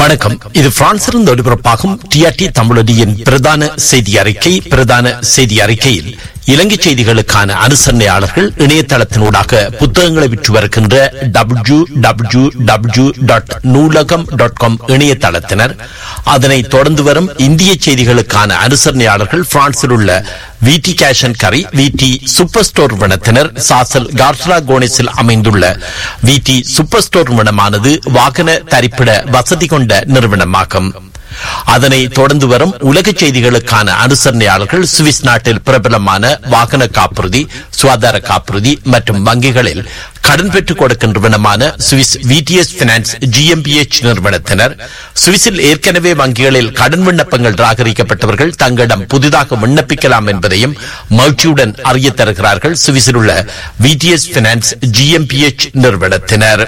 வணக்கம் இது பிரான்சிலிருந்து ஒளிபரப்பாகும் டிஆர்டி தமிழொலியின் பிரதான செய்தி அறிக்கை பிரதான செய்தி அறிக்கையில் இலங்கை செய்திகளுக்கான அனுசரணையாளர்கள் இணையதளத்தினூடாக புத்தகங்களை விற்று வருகின்ற W W W dot Noolagam dot com இணையதளத்தினர் அதனைத் தொடர்ந்து வரும் இந்திய செய்திகளுக்கான அனுசரணையாளர்கள் பிரான்சில் உள்ள விடி கேஷன் கரி விடி சூப்பர் ஸ்டோர் நிறுவனத்தினர் சாசல் கார்ட்ரா கோனிஸில் அமைந்துள்ள விடி சூப்பர் ஸ்டோர் நிறுவனமானது வாகன தரிப்பிட வசதி கொண்ட நிறுவனமாகும் அதனை தொடர்ந்து வரும் உலக செய்திகளுக்கான அனுசரணையாளர்கள் சுவிஸ் நாட்டில் பிரபலமான வாகன காப்புறுதி சுகாதார காப்புறுதி மற்றும் வங்கிகளில் கடன் பெற்றுக் கொடுக்கின்றவனமான சுவிஸ் விடிஎஸ் பினான்ஸ் ஜிஎம்பிஎச் நிறுவனத்தினர் சுவிஸில் ஏற்கனவே வங்கிகளில் கடன் விண்ணப்பங்கள் நிராகரிக்கப்பட்டவர்கள் தங்களிடம் புதிதாக விண்ணப்பிக்கலாம் என்பதையும் மகிழ்ச்சியுடன் அறிய தருகிறார்கள் சுவிஸில் உள்ள விடிஎஸ் பினான்ஸ் ஜிஎம்பிஎச் நிறுவனத்தினர்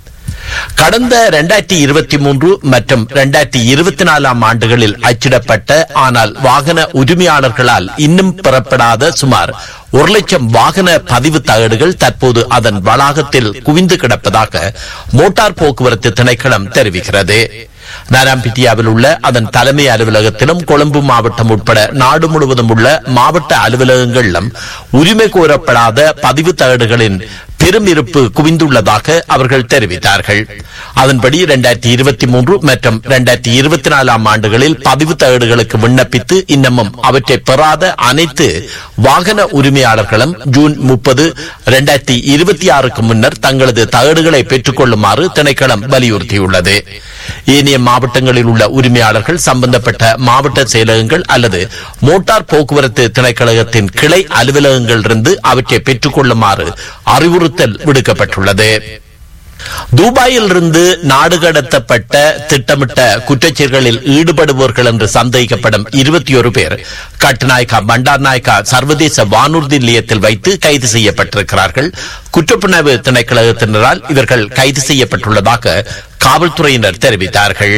கடந்த இரண்டாயிரத்தி இருபத்தி மூன்று மற்றும் இரண்டாயிரத்தி இருபத்தி நாலாம் ஆண்டுகளில் அச்சிடப்பட்ட ஆனால் வாகன உரிமையாளர்களால் இன்னும் பெறப்படாத சுமார் ஒரு லட்சம் வாகன பதிவு தகடுகள் தற்போது அதன் வளாகத்தில் குவிந்து கிடப்பதாக மோட்டார் போக்குவரத்து திணைக்களம் தெரிவிக்கிறது நாராம்பிட்டியாவில் உள்ள அதன் தலைமை அலுவலகத்திலும் கொழும்பு மாவட்டம் உட்பட நாடு முழுவதும் உள்ள மாவட்ட அலுவலகங்களிலும் உரிமை கோரப்படாத பதிவு தகடுகளின் பெரும் இருப்பு குவிந்துள்ளதாக அவர்கள் தெரிவித்தார்கள் அதன்படி இரண்டாயிரத்தி இருபத்தி மூன்று மற்றும் இரண்டாயிரத்தி இருபத்தி நாலாம் ஆண்டுகளில் பதிவு தகடுகளுக்கு விண்ணப்பித்து இன்னமும் அவற்றை பெறாத அனைத்து வாகன உரிமையாளர்களும் ஜூன் முப்பது இரண்டாயிரத்தி இருபத்தி ஆறுக்கு முன்னர் தங்களது தகடுகளை பெற்றுக் கொள்ளுமாறு திணைக்களம் வலியுறுத்தியுள்ளது ஏனைய மாவட்டங்களில் உள்ள உரிமையாளர்கள் சம்பந்தப்பட்ட மாவட்ட செயலகங்கள் அல்லது மோட்டார் போக்குவரத்து திணைக்களகத்தின் கிளை அலுவலகங்களிலிருந்து அவற்றை பெற்றுக் கொள்ளுமாறு அறிவுறுத்தல் விடுக்கப்பட்டுள்ளது துபாயில் இருந்து நாடு கடத்தப்பட்ட திட்டமிட்ட குற்றச்செயல்களில் ஈடுபடுவோர்கள் என்று சந்தேகிக்கப்படும் இருபத்தி ஒரு பேர் கட்டுநாயக்கா பண்டார் நாயக்கா சர்வதேச வானூர்தி நிலையத்தில் வைத்து கைது செய்யப்பட்டிருக்கிறார்கள் குற்றப்புணர்வு திணைக்களகத்தினரால் இவர்கள் கைது செய்யப்பட்டுள்ளதாக காவல்துறையினர் தெரிவித்தார்கள்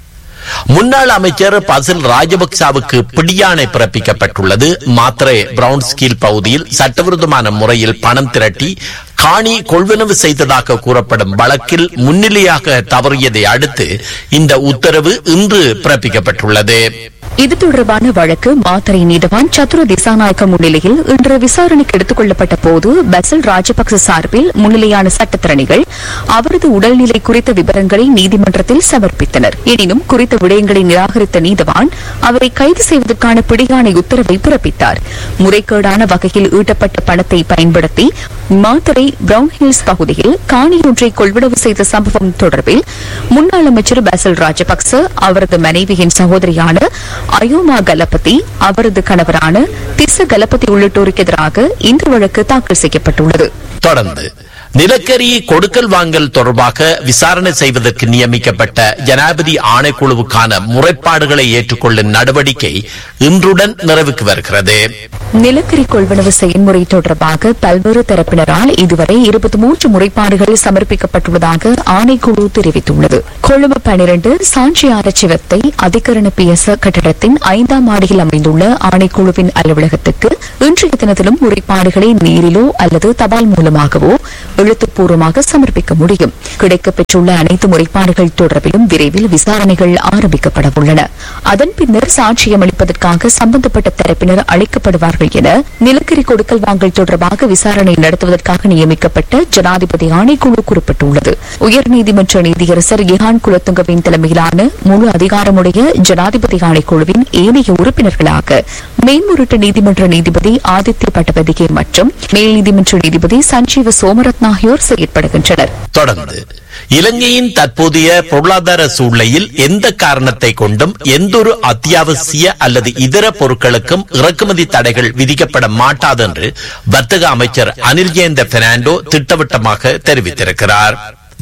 முன்னாள் அமைச்சர் பசில் ராஜபக்சாவுக்கு பிடியாணை பிறப்பிக்கப்பட்டுள்ளது மாத்திரை பிரவுன் ஸ்கீல் பகுதியில் சட்டவிரோதமான முறையில் பணம் திரட்டி காணி கொள்வனவு செய்ததாக கூறப்படும் வழக்கில் முன்னிலையாக தவறியதை அடுத்து இந்த உத்தரவு இன்று பிறப்பிக்கப்பட்டுள்ளது இது தொடர்பான வழக்கு மாத்தரை நீதவான் சத்துர திசாநாயக்க முன்னிலையில் இன்று விசாரணைக்கு எடுத்துக் கொள்ளப்பட்ட போது பசல் ராஜபக்ச சார்பில் முன்னிலையான சட்டத்திறனிகள் அவரது உடல்நிலை குறித்த விவரங்களை நீதிமன்றத்தில் சமர்ப்பித்தனர் எனினும் குறித்த விடயங்களை நிராகரித்த நீதவான் அவரை கைது செய்வதற்கான பிடியாணை உத்தரவை பிறப்பித்தார் முறைகேடான வகையில் ஈட்டப்பட்ட பணத்தை பயன்படுத்தி மாத்தரை பிரவுன் ஹில்ஸ் பகுதியில் காணியொன்றை கொள்வனவு செய்த சம்பவம் தொடர்பில் முன்னாள் அமைச்சர் பசல் ராஜபக்ச அவரது மனைவியின் சகோதரியான அயோமா கலபதி அவரது கணவரான திச கலபதி உள்ளிட்டோருக்கு எதிராக இந்த வழக்கு தாக்கல் செய்யப்பட்டுள்ளது தொடர்ந்து நிலக்கரி கொடுக்கல் வாங்கல் தொடர்பாக விசாரணை செய்வதற்கு நியமிக்கப்பட்ட ஜனாதிபதி ஆணைக்குழுவுக்கான முறைப்பாடுகளை ஏற்றுக்கொள்ளும் நடவடிக்கை இன்றுடன் நிறைவுக்கு வருகிறது நிலக்கரி கொள்வனவு செயல்முறை தொடர்பாக பல்வேறு தரப்பினரால் இதுவரை இருபத்தி மூன்று முறைப்பாடுகள் சமர்ப்பிக்கப்பட்டுள்ளதாக ஆணைக்குழு தெரிவித்துள்ளது கொழும்பு பனிரண்டு சாஞ்சி ஆரச்சிவத்தை அதிகரண பிஎஸ் கட்டடத்தின் ஐந்தாம் மாடியில் அமைந்துள்ள ஆணைக்குழுவின் அலுவலகத்துக்கு இன்றைய தினத்திலும் முறைப்பாடுகளை நேரிலோ அல்லது தபால் மூலமாகவோ எழுத்துப்பூர்வமாக சமர்ப்பிக்க முடியும் கிடைக்கப்பெற்றுள்ள அனைத்து முறைப்பாடுகள் தொடர்பிலும் விரைவில் விசாரணைகள் ஆரம்பிக்கப்பட உள்ளன அதன் பின்னர் சாட்சியம் அளிப்பதற்காக சம்பந்தப்பட்ட தரப்பினர் அழைக்கப்படுவார்கள் என நிலக்கரி கொடுக்கல் வாங்கல் தொடர்பாக விசாரணை நடத்துவதற்காக நியமிக்கப்பட்ட ஜனாதிபதி ஆணைக்குழு குறிப்பிட்டுள்ளது உயர்நீதிமன்ற நீதியரசர் இஹான் குலத்துங்கவின் தலைமையிலான முழு அதிகாரமுடைய ஜனாதிபதி ஆணைக்குழுவின் ஏனைய உறுப்பினர்களாக மேன்முறையீட்டு நீதிமன்ற நீதிபதி ஆதித்ய பட்டபதிகே மற்றும் மேல் நீதிமன்ற நீதிபதி சஞ்சீவ சோமரத்ன ஆகியோர் செயற்படுகின்றனர் தொடர்ந்து இலங்கையின் தற்போதைய பொருளாதார சூழ்நிலையில் எந்த காரணத்தை கொண்டும் எந்தொரு அத்தியாவசிய அல்லது இதர பொருட்களுக்கும் இறக்குமதி தடைகள் விதிக்கப்பட மாட்டாது என்று வர்த்தக அமைச்சர் அனில் ஜெயந்த பெர்னாண்டோ திட்டவட்டமாக தெரிவித்திருக்கிறார்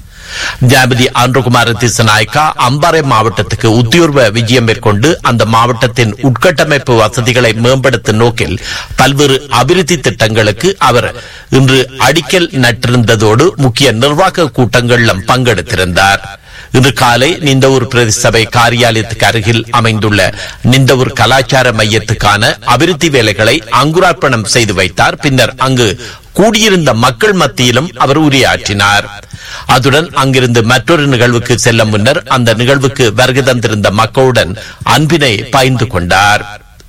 ஜனாதிபதி ஆண்ட்ரகுமார் திசநாயக்கா அம்பாறை மாவட்டத்துக்கு உத்தியோர்வ விஜயம் மேற்கொண்டு அந்த மாவட்டத்தின் உட்கட்டமைப்பு வசதிகளை மேம்படுத்தும் நோக்கில் பல்வேறு அபிவிருத்தி திட்டங்களுக்கு அவர் இன்று அடிக்கல் நட்டிருந்ததோடு முக்கிய நிர்வாக கூட்டங்களிலும் பங்கெடுத்திருந்தார் இன்று காலை நிந்தவூர் பிரதேச சபை காரியாலயத்துக்கு அருகில் அமைந்துள்ள நிந்தவூர் கலாச்சார மையத்துக்கான அபிவிருத்தி வேலைகளை அங்குரார்ப்பணம் செய்து வைத்தார் பின்னர் அங்கு கூடியிருந்த மக்கள் மத்தியிலும் அவர் உரையாற்றினார் அதுடன் அங்கிருந்து மற்றொரு நிகழ்வுக்கு செல்ல முன்னர் அந்த நிகழ்வுக்கு வருகை தந்திருந்த மக்களுடன் அன்பினை பகிர்ந்து கொண்டார்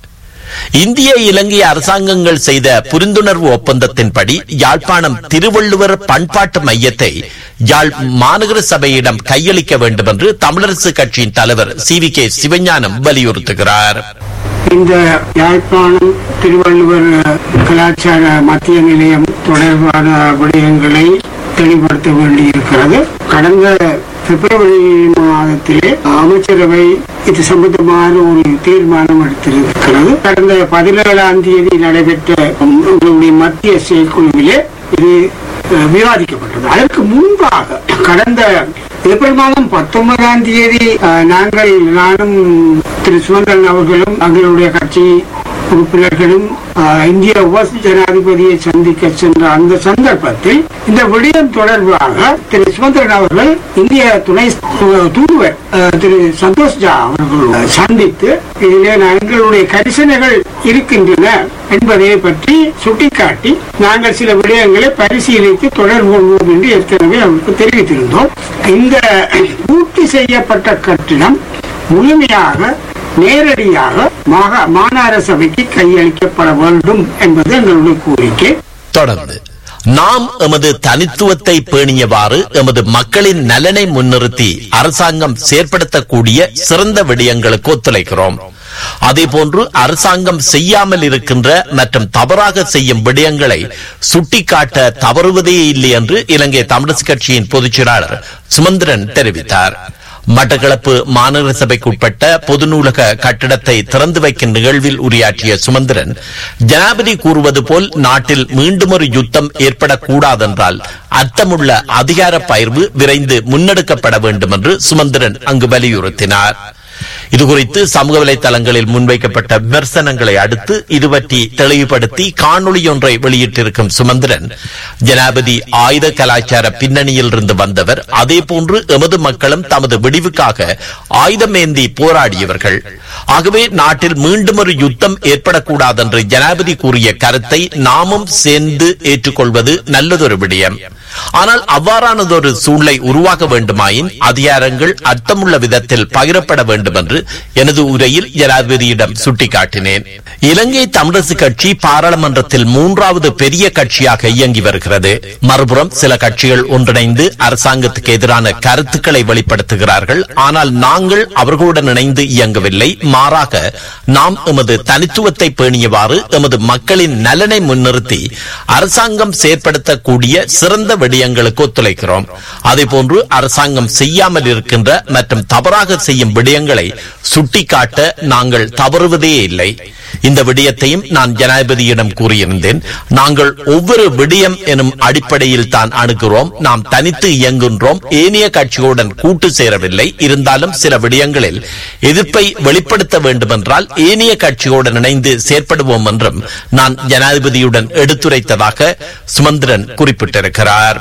இந்திய இலங்கை அரசாங்கங்கள் செய்த புரிந்துணர்வு ஒப்பந்தத்தின்படி யாழ்ப்பாணம் திருவள்ளுவர் பண்பாட்டு மையத்தை யாழ் மாநகர சபையிடம் கையளிக்க வேண்டும் என்று தமிழரசு கட்சியின் தலைவர் சி வி கே சிவஞானம் வலியுறுத்துகிறார் இந்த யாழ்ப்பாணம் திருவள்ளுவர் கலாச்சார மத்திய நிலையம் தொடர்பான விடயங்களை தெளிவுபடுத்த வேண்டியிருக்கிறது கடந்த பிப்ரவரி மாதத்திலே அமைச்சரவை இது சம்பந்தமான ஒரு தீர்மானம் எடுத்திருக்கிறது கடந்த பதினேழாம் தேதி நடைபெற்ற உங்களுடைய மத்திய செயற்குழுவிலே இது அஹ், விவாதிக்கப்பட்டது அதற்கு முன்பாக கடந்த ஏப்ரல் மாதம் பத்தொன்பதாம் தேதி அஹ், நாங்கள் நானும் திரு சுமந்திரன் அவர்களும் எங்களுடைய கட்சி உறுப்பினர்களும் அஹ், இந்திய உப ஜனாதிபதியை சந்திக்க சென்ற அந்த சந்தர்ப்பத்தில் இந்த விடயம் தொடர்பாக திரு சுமந்திரன் அவர்கள் இந்திய துணை து- தூதுவர் அஹ், திரு சந்தோஷ் ஜா அவர்கள் சந்தித்து இதிலே எங்களுடைய கரிசனைகள் இருக்கின்றன என்பதை பற்றி சுட்டிக்காட்டி நாங்கள் சில விடயங்களை பரிசீலித்து தொடர்பு கொள்வோம் என்று ஏற்கனவே அவருக்கு தெரிவித்திருந்தோம் இந்த பூர்த்தி செய்யப்பட்ட கட்டிடம் முழுமையாக நேரடியாக மாக- மாநகர சபைக்கு கையளிக்கப்பட வேண்டும் என்பது எங்களுடைய கோரிக்கை தொடர்ந்து நாம் எமது தனித்துவத்தை பேணியவாறு எமது மக்களின் நலனை முன்னிறுத்தி அரசாங்கம் செயற்படுத்தக்கூடிய சிறந்த விடயங்களுக்கு ஒத்துழைக்கிறோம் அதேபோன்று அரசாங்கம் செய்யாமல் இருக்கின்ற மற்றும் தவறாக செய்யும் விடயங்களை சுட்டிக்காட்ட தவறுவதே இல்லை என்று இலங்கை தமிழரசு கட்சியின் பொதுச் செயலாளர் சுமந்திரன் தெரிவித்தார் மட்டக்களப்பு மாநகர சபைக்கு உட்பட்ட பொது நூலக கட்டிடத்தை திறந்து வைக்கும் நிகழ்வில் உரையாற்றிய சுமந்திரன் ஜனாபதி கூறுவது போல் நாட்டில் மீண்டும் ஒரு யுத்தம் ஏற்படக்கூடாதென்றால் அர்த்தமுள்ள அதிகார பயிர்வு விரைந்து முன்னெடுக்கப்பட வேண்டும் என்று சுமந்திரன் அங்கு வலியுறுத்தினார் இதுகுறித்து சமூக வலைதளங்களில் முன்வைக்கப்பட்ட விமர்சனங்களை அடுத்து இது பற்றி தெளிவுபடுத்தி காணொளி ஒன்றை வெளியிட்டிருக்கும் சுமந்திரன் ஜனாபதி ஆயுத கலாச்சார பின்னணியில் இருந்து வந்தவர் அதே போன்று எமது மக்களும் தமது விடிவுக்காக ஆயுதமேந்தி போராடியவர்கள் ஆகவே நாட்டில் மீண்டும் ஒரு யுத்தம் ஏற்படக்கூடாதென்று ஜனாபதி கூறிய கருத்தை நாமும் சேர்ந்து ஏற்றுக்கொள்வது நல்லதொரு விடயம் ஆனால் அவ்வாறானதொரு சூழ்நிலை உருவாக வேண்டுமாயின் அதிகாரங்கள் அர்த்தமுள்ள விதத்தில் பகிரப்பட வேண்டும் என்று எனது உரையில் ஜனாதிபதியிடம் சுட்டிக்காட்டினேன் இலங்கை தமிழரசு கட்சி பாராளுமன்றத்தில் மூன்றாவது பெரிய கட்சியாக இயங்கி வருகிறது மறுபுறம் சில கட்சிகள் ஒன்றிணைந்து அரசாங்கத்துக்கு எதிரான கருத்துக்களை வெளிப்படுத்துகிறார்கள் ஆனால் நாங்கள் அவர்களுடன் இணைந்து இயங்கவில்லை மாறாக நாம் எமது தனித்துவத்தை பேணியவாறு எமது மக்களின் நலனை முன்னிறுத்தி அரசாங்கம் செயற்படுத்தக்கூடிய சிறந்த விடயங்களுக்கு ஒத்துழைக்கிறோம் அதேபோன்று அரசாங்கம் செய்யாமல் இருக்கின்ற மற்றும் தவறாக செய்யும் விடயங்களை சுட்டிக்காட்ட நாங்கள் தவறுவதே இல்லை இந்த விடயத்தையும் நான் ஜனாதிபதியிடம் கூறியிருந்தேன் நாங்கள் ஒவ்வொரு விடயம் எனும் அடிப்படையில் தான் அணுகிறோம் நாம் தனித்து இயங்குகின்றோம் ஏனைய கட்சிகளுடன் கூட்டு சேரவில்லை இருந்தாலும் சில விடயங்களில் எதிர்ப்பை வெளிப்படுத்த வேண்டுமென்றால் ஏனைய கட்சிகளுடன் இணைந்து செயற்படுவோம் என்றும் நான் ஜனாதிபதியுடன் எடுத்துரைத்ததாக சுமந்திரன் குறிப்பிட்டிருக்கிறார்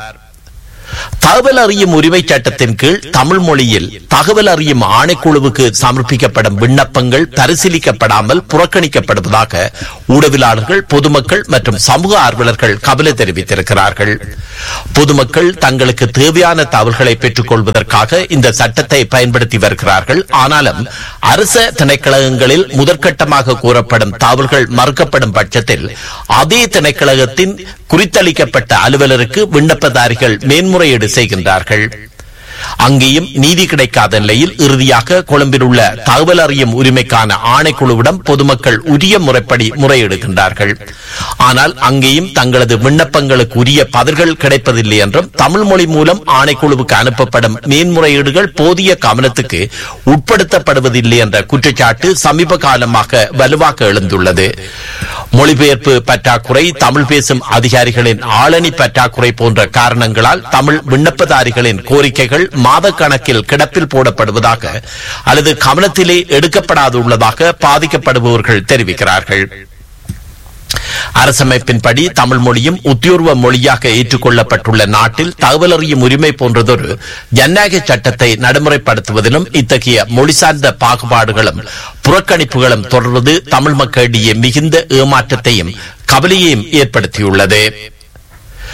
தகவல் அறியும் உரிமை சட்டத்தின் கீழ் தமிழ் மொழியில் தகவல் அறியும் ஆணைக்குழுவுக்கு சமர்ப்பிக்கப்படும் விண்ணப்பங்கள் பரிசீலிக்கப்படாமல் புறக்கணிக்கப்படுவதாக ஊடகவியலாளர்கள் பொதுமக்கள் மற்றும் சமூக ஆர்வலர்கள் கவலை தெரிவித்திருக்கிறார்கள் பொதுமக்கள் தங்களுக்கு தேவையான தகவல்களை பெற்றுக் கொள்வதற்காக இந்த சட்டத்தை பயன்படுத்தி வருகிறார்கள் ஆனாலும் அரச திணைக்களகங்களில் முதற்கட்டமாக கூறப்படும் தகவல்கள் மறுக்கப்படும் பட்சத்தில் அதே திணைக்களகத்தின் குறித்தளிக்கப்பட்ட அலுவலருக்கு விண்ணப்பதாரிகள் மேன்முறையீடு செய்கின்றார்கள் அங்கேயும் நீதி கிடைக்காத நிலையில் இறுதியாக கொழும்பில் உள்ள தகவல் அறியும் உரிமைக்கான ஆணைக்குழுவிடம் பொதுமக்கள் உரிய முறைப்படி முறையிடுகின்றார்கள் ஆனால் அங்கேயும் தங்களது விண்ணப்பங்களுக்கு உரிய பதில்கள் கிடைப்பதில்லை என்றும் தமிழ் மொழி மூலம் ஆணைக்குழுவுக்கு அனுப்பப்படும் மேன்முறையீடுகள் போதிய கவனத்துக்கு உட்படுத்தப்படுவதில்லை என்ற குற்றச்சாட்டு சமீப காலமாக வலுவாக எழுந்துள்ளது மொழிபெயர்ப்பு பற்றாக்குறை தமிழ் பேசும் அதிகாரிகளின் ஆளணி பற்றாக்குறை போன்ற காரணங்களால் தமிழ் விண்ணப்பதாரிகளின் கோரிக்கைகள் மாத கணக்கில் கிடப்பில் போடப்படுவதாக அல்லது கவனத்திலே எடுக்கப்படாதுள்ளதாக பாதிக்கப்படுபவர்கள் தெரிவிக்கிறார்கள் அரசமைப்பின்படி தமிழ் மொழியும் உத்தியோர்வ மொழியாக ஏற்றுக்கொள்ளப்பட்டுள்ள நாட்டில் தகவல் அறியும் உரிமை போன்றதொரு ஜனநாயக சட்டத்தை நடைமுறைப்படுத்துவதிலும் இத்தகைய மொழி சார்ந்த பாகுபாடுகளும் புறக்கணிப்புகளும் தொடர்வது தமிழ் மக்களிடையே மிகுந்த ஏமாற்றத்தையும் கவலையையும் ஏற்படுத்தியுள்ளது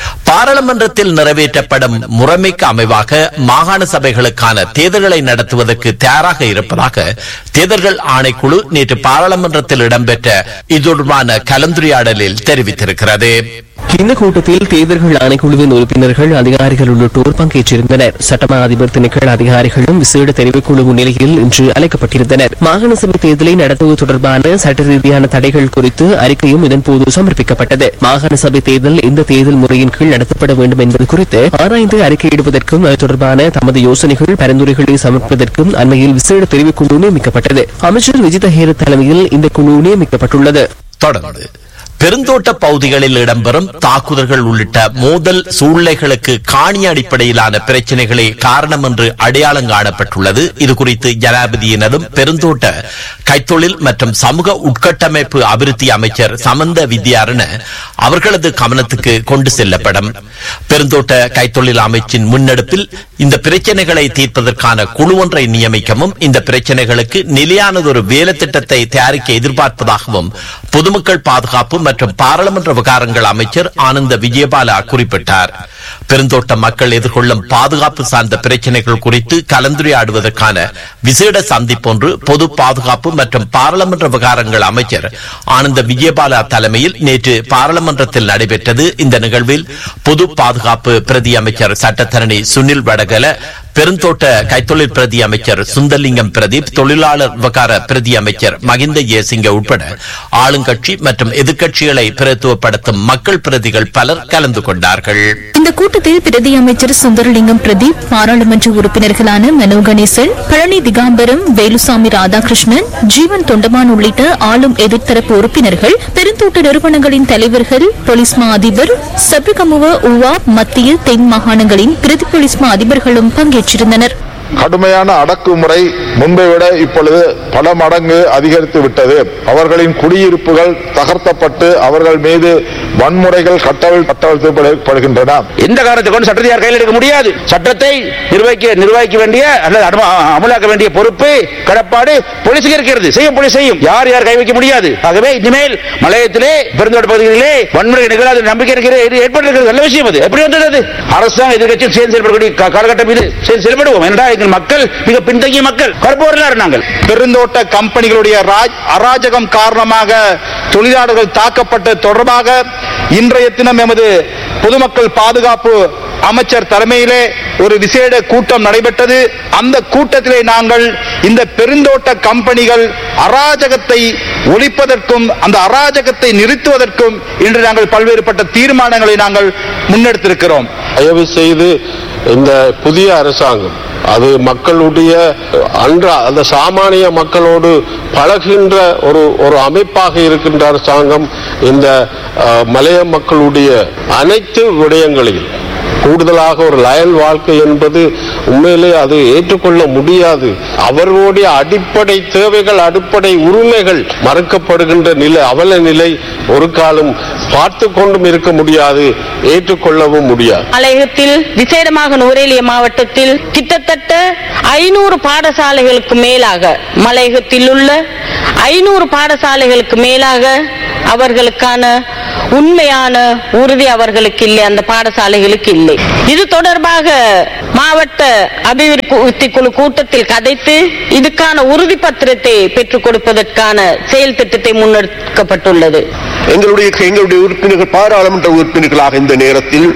பாராளுமன்றத்தில் நிறைவேற்றப்படும் முறைமைக்கு அமைவாக மாகாண சபைகளுக்கான தேர்தல்களை நடத்துவதற்கு தயாராக இருப்பதாக தேர்தல்கள் ஆணைக்குழு நேற்று பாராளுமன்றத்தில் இடம்பெற்ற இது தொடர்பான கலந்துரையாடலில் தெரிவித்திருக்கிறது இந்த கூட்டத்தில் தேர்தல்கள் ஆணைக்குழுவின் உறுப்பினர்கள் அதிகாரிகள் உள்ளிட்டோர் பங்கேற்றிருந்தனர் சட்டமா அதிபர் திணைக்கள அதிகாரிகளும் விசேட தெரிவுக்குழு முன்னிலையில் இன்று அழைக்கப்பட்டிருந்தனர் மாகாண சபை தேர்தலை நடத்துவது தொடர்பான சட்ட ரீதியான தடைகள் குறித்து அறிக்கையும் இதன்போது சமர்ப்பிக்கப்பட்டது மாகாண சபை தேர்தல் எந்த தேர்தல் முறையின் கீழ் நடத்தப்பட வேண்டும் என்பது குறித்து ஆராய்ந்து அறிக்கையிடுவதற்கும் அது தொடர்பான தமது யோசனைகள் பரிந்துரைகளை சமர்ப்பதற்கும் அண்மையில் விசேட தெரிவுக்குழு நியமிக்கப்பட்டது அமைச்சர் விஜித ஹேர தலைமையில் இந்த குழு நியமிக்கப்பட்டுள்ளது தொடர்ந்து பெருந்தோட்ட பகுதிகளில் இடம்பெறும் தாக்குதல்கள் உள்ளிட்ட மோதல் சூழ்நிலைகளுக்கு காணி அடிப்படையிலான பிரச்சனைகளே காரணம் என்று அடையாளம் காணப்பட்டுள்ளது இது குறித்து ஜனாதிபதியினதும் பெருந்தோட்ட கைத்தொழில் மற்றும் சமூக உட்கட்டமைப்பு அபிவிருத்தி அமைச்சர் சமந்த வித்யாரண அவர்களது கவனத்துக்கு கொண்டு செல்லப்படும் பெருந்தோட்ட கைத்தொழில் அமைச்சின் முன்னெடுப்பில் இந்த பிரச்சனைகளை தீர்ப்பதற்கான குழு ஒன்றை நியமிக்கவும் இந்த பிரச்சனைகளுக்கு நிலையானதொரு வேலை திட்டத்தை தயாரிக்க எதிர்பார்ப்பதாகவும் பொதுமக்கள் பாதுகாப்பு மற்றும் பாராளுமன்ற விவகாரங்கள் அமைச்சர் ஆனந்த விஜயபாலா குறிப்பிட்டார் பெருந்தோட்ட மக்கள் எதிர்கொள்ளும் பாதுகாப்பு சார்ந்த பிரச்சனைகள் குறித்து கலந்துரையாடுவதற்கான விசேட சந்திப்பொன்று பொது பாதுகாப்பு மற்றும் பாராளுமன்ற விவகாரங்கள் அமைச்சர் ஆனந்த விஜயபாலா தலைமையில் நேற்று பாராளுமன்றத்தில் நடைபெற்றது இந்த நிகழ்வில் பொது பாதுகாப்பு பிரதி அமைச்சர் சட்டத்தரணி சுனில் வடகல பெருந்தோட்ட கைத்தொழில் பிரதி அமைச்சர் சுந்தர்லிங்கம் பிரதீப் தொழிலாளர் விவகார பிரதி அமைச்சர் மகிந்த ஜெயசிங்க உட்பட ஆளுங்கட்சி மற்றும் எதிர்க்கட்சிகளை பிரதித்துவப்படுத்தும் மக்கள் பிரதிகள் பலர் கலந்து கொண்டார்கள் இந்த கூட்டத்தில் பிரதி அமைச்சர் சுந்தரலிங்கம் பிரதீப் பாராளுமன்ற உறுப்பினர்களான மனோ கணேசன் பழனி திகாம்பரம் வேலுசாமி ராதாகிருஷ்ணன் ஜீவன் தொண்டமான் உள்ளிட்ட ஆளும் எதிர்த்தரப்பு உறுப்பினர்கள் பெருந்தோட்ட நிறுவனங்களின் தலைவர்கள் போலீஸ் மா அதிபர் சப்ரிகமுவ உவா மத்திய தென் மாகாணங்களின் பிரதி போலீஸ் மா அதிபர்களும் பங்கேற்றிருந்தனர் கடுமையான அடக்குமுறை முன்பை விட இப்பொழுது பல மடங்கு அதிகரித்து விட்டது அவர்களின் குடியிருப்புகள் தகர்த்தப்பட்டு அவர்கள் மீது வன்முறைகள் கட்டவில் கட்டவிழ்த்தப்படுகின்றன எந்த காரணத்தை கொண்டு சட்டத்தை யார் கையில் எடுக்க முடியாது சட்டத்தை நிர்வகிக்க நிர்வகிக்க வேண்டிய அல்லது அனும- அமலாக்க வேண்டிய பொறுப்பு கடப்பாடு போலீஸுக்கு இருக்கிறது செய்யும் போலீஸ் செய்யும் யார் யார் கை வைக்க முடியாது ஆகவே இனிமேல் மலையத்திலே பெருந்தோட்ட பகுதிகளிலே வன்முறை நிகழாத நம்பிக்கை இருக்கிற இது ஏற்பட்டிருக்கிறது நல்ல விஷயம் அது எப்படி வந்தது அது அரசாங்கம் எதிர்கட்சி சேர்ந்து செயல்படக்கூடிய கா- காலகட்டம் இது சேர்ந்து செயல்படுவோம் என்றால் எங்கள் மக்கள் மிக பின்தங்கிய மக்கள் கருப்பவர்கள் நாங்கள் பெருந்தோட்ட கம்பெனிகளுடைய ராஜ்- அராஜகம் காரணமாக தொழிலாளர்கள் தாக்கப்பட்டது தொடர்பாக இன்றைய தினம் எமது பொதுமக்கள் பாதுகாப்பு அமைச்சர் தலைமையிலே ஒரு விசேட கூட்டம் நடைபெற்றது அந்த கூட்டத்திலே நாங்கள் இந்த பெருந்தோட்ட கம்பெனிகள் அராஜகத்தை ஒழிப்பதற்கும் அந்த அராஜகத்தை நிறுத்துவதற்கும் இன்று நாங்கள் பல்வேறுபட்ட தீர்மானங்களை நாங்கள் முன்னெடுத்திருக்கிறோம் தயவு செய்து இந்த புதிய அரசாங்கம் அது மக்களுடைய அன்ற அந்த சாமானிய மக்களோடு பழகின்ற ஒரு ஒரு அமைப்பாக இருக்கின்ற அரசாங்கம் இந்த அஹ், மலைய மக்களுடைய அனைத்து விடயங்களையும் கூடுதலாக ஒரு லயல் வாழ்க்கை என்பது உண்மையிலே அது ஏற்றுக்கொள்ள முடியாது அவர்களுடைய அடிப்படை தேவைகள் அடிப்படை உரிமைகள் மறுக்கப்படுகின்ற நிலை அவல நிலை ஒரு காலம் பார்த்து கொண்டும் இருக்க முடியாது ஏற்றுக்கொள்ளவும் முடியாது மலையகத்தில் விசேடமாக நுவரேலிய மாவட்டத்தில் கிட்டத்தட்ட ஐநூறு பாடசாலைகளுக்கு மேலாக மலையகத்தில் உள்ள ஐநூறு பாடசாலைகளுக்கு மேலாக அவர்களுக்கான உண்மையான உறுதி அவர்களுக்கு இல்லை அந்த பாடசாலைகளுக்கு இல்லை இது தொடர்பாக மாவட்ட அபிவிருத்தி குழு கூட்டத்தில் கதைத்து இதுக்கான உறுதி பத்திரத்தை பெற்றுக் கொடுப்பதற்கான செயல் திட்டத்தை முன்னெடுக்கப்பட்டுள்ளது எங்களுடைய எங்களுடைய உறுப்பினர்கள் பாராளுமன்ற உறுப்பினர்களாக இந்த நேரத்தில்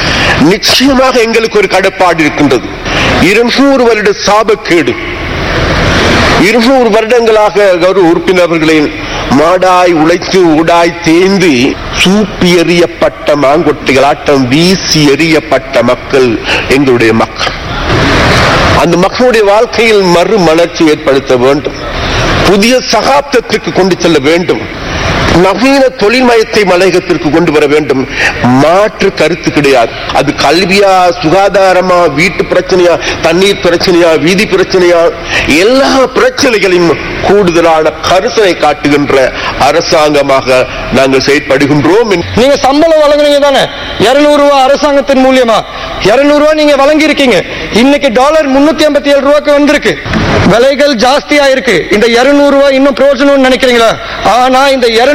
நிச்சயமாக எங்களுக்கு ஒரு கடப்பாடு இருக்கின்றது இருநூறு வருட சாபக்கேடு இருநூறு வருடங்களாக ஒரு உறுப்பினர்களை மாடாய் உழைத்து உடாய் தேய்ந்து சூப்பி எறியப்பட்ட மாங்கொட்டைகளாட்டம் வீசி எறியப்பட்ட மக்கள் எங்களுடைய மக்கள் அந்த மக்களுடைய வாழ்க்கையில் மறுமலர்ச்சி ஏற்படுத்த வேண்டும் புதிய சகாப்தத்திற்கு கொண்டு செல்ல வேண்டும் நவீன தொழில்மயத்தை மலையகத்திற்கு கொண்டு வர வேண்டும் மாற்று கருத்து கிடையாது அது கல்வியா சுகாதாரமா வீட்டு பிரச்சனையா தண்ணீர் பிரச்சனையா வீதி பிரச்சனையா எல்லா பிரச்சனைகளையும் கூடுதலான கருசனை காட்டுகின்ற அரசாங்கமாக நாங்கள் செயற்படுகின்றோம் என்று நீங்க சம்பளம் வழங்குனீங்க தானே இருநூறு ரூபாய் அரசாங்கத்தின் மூலியமா இருநூறு ரூபாய் நீங்க வழங்கி இருக்கீங்க இன்னைக்கு டாலர் முன்னூத்தி ஐம்பத்தி ஏழு ரூபாய்க்கு வந்திருக்கு விலைகள் ஜாஸ்தியா இருக்கு இந்த இருநூறு ரூபாய் இன்னும் பிரயோஜனம்னு நினைக்கிறீங்களா ஆனா இந்த இருநூறு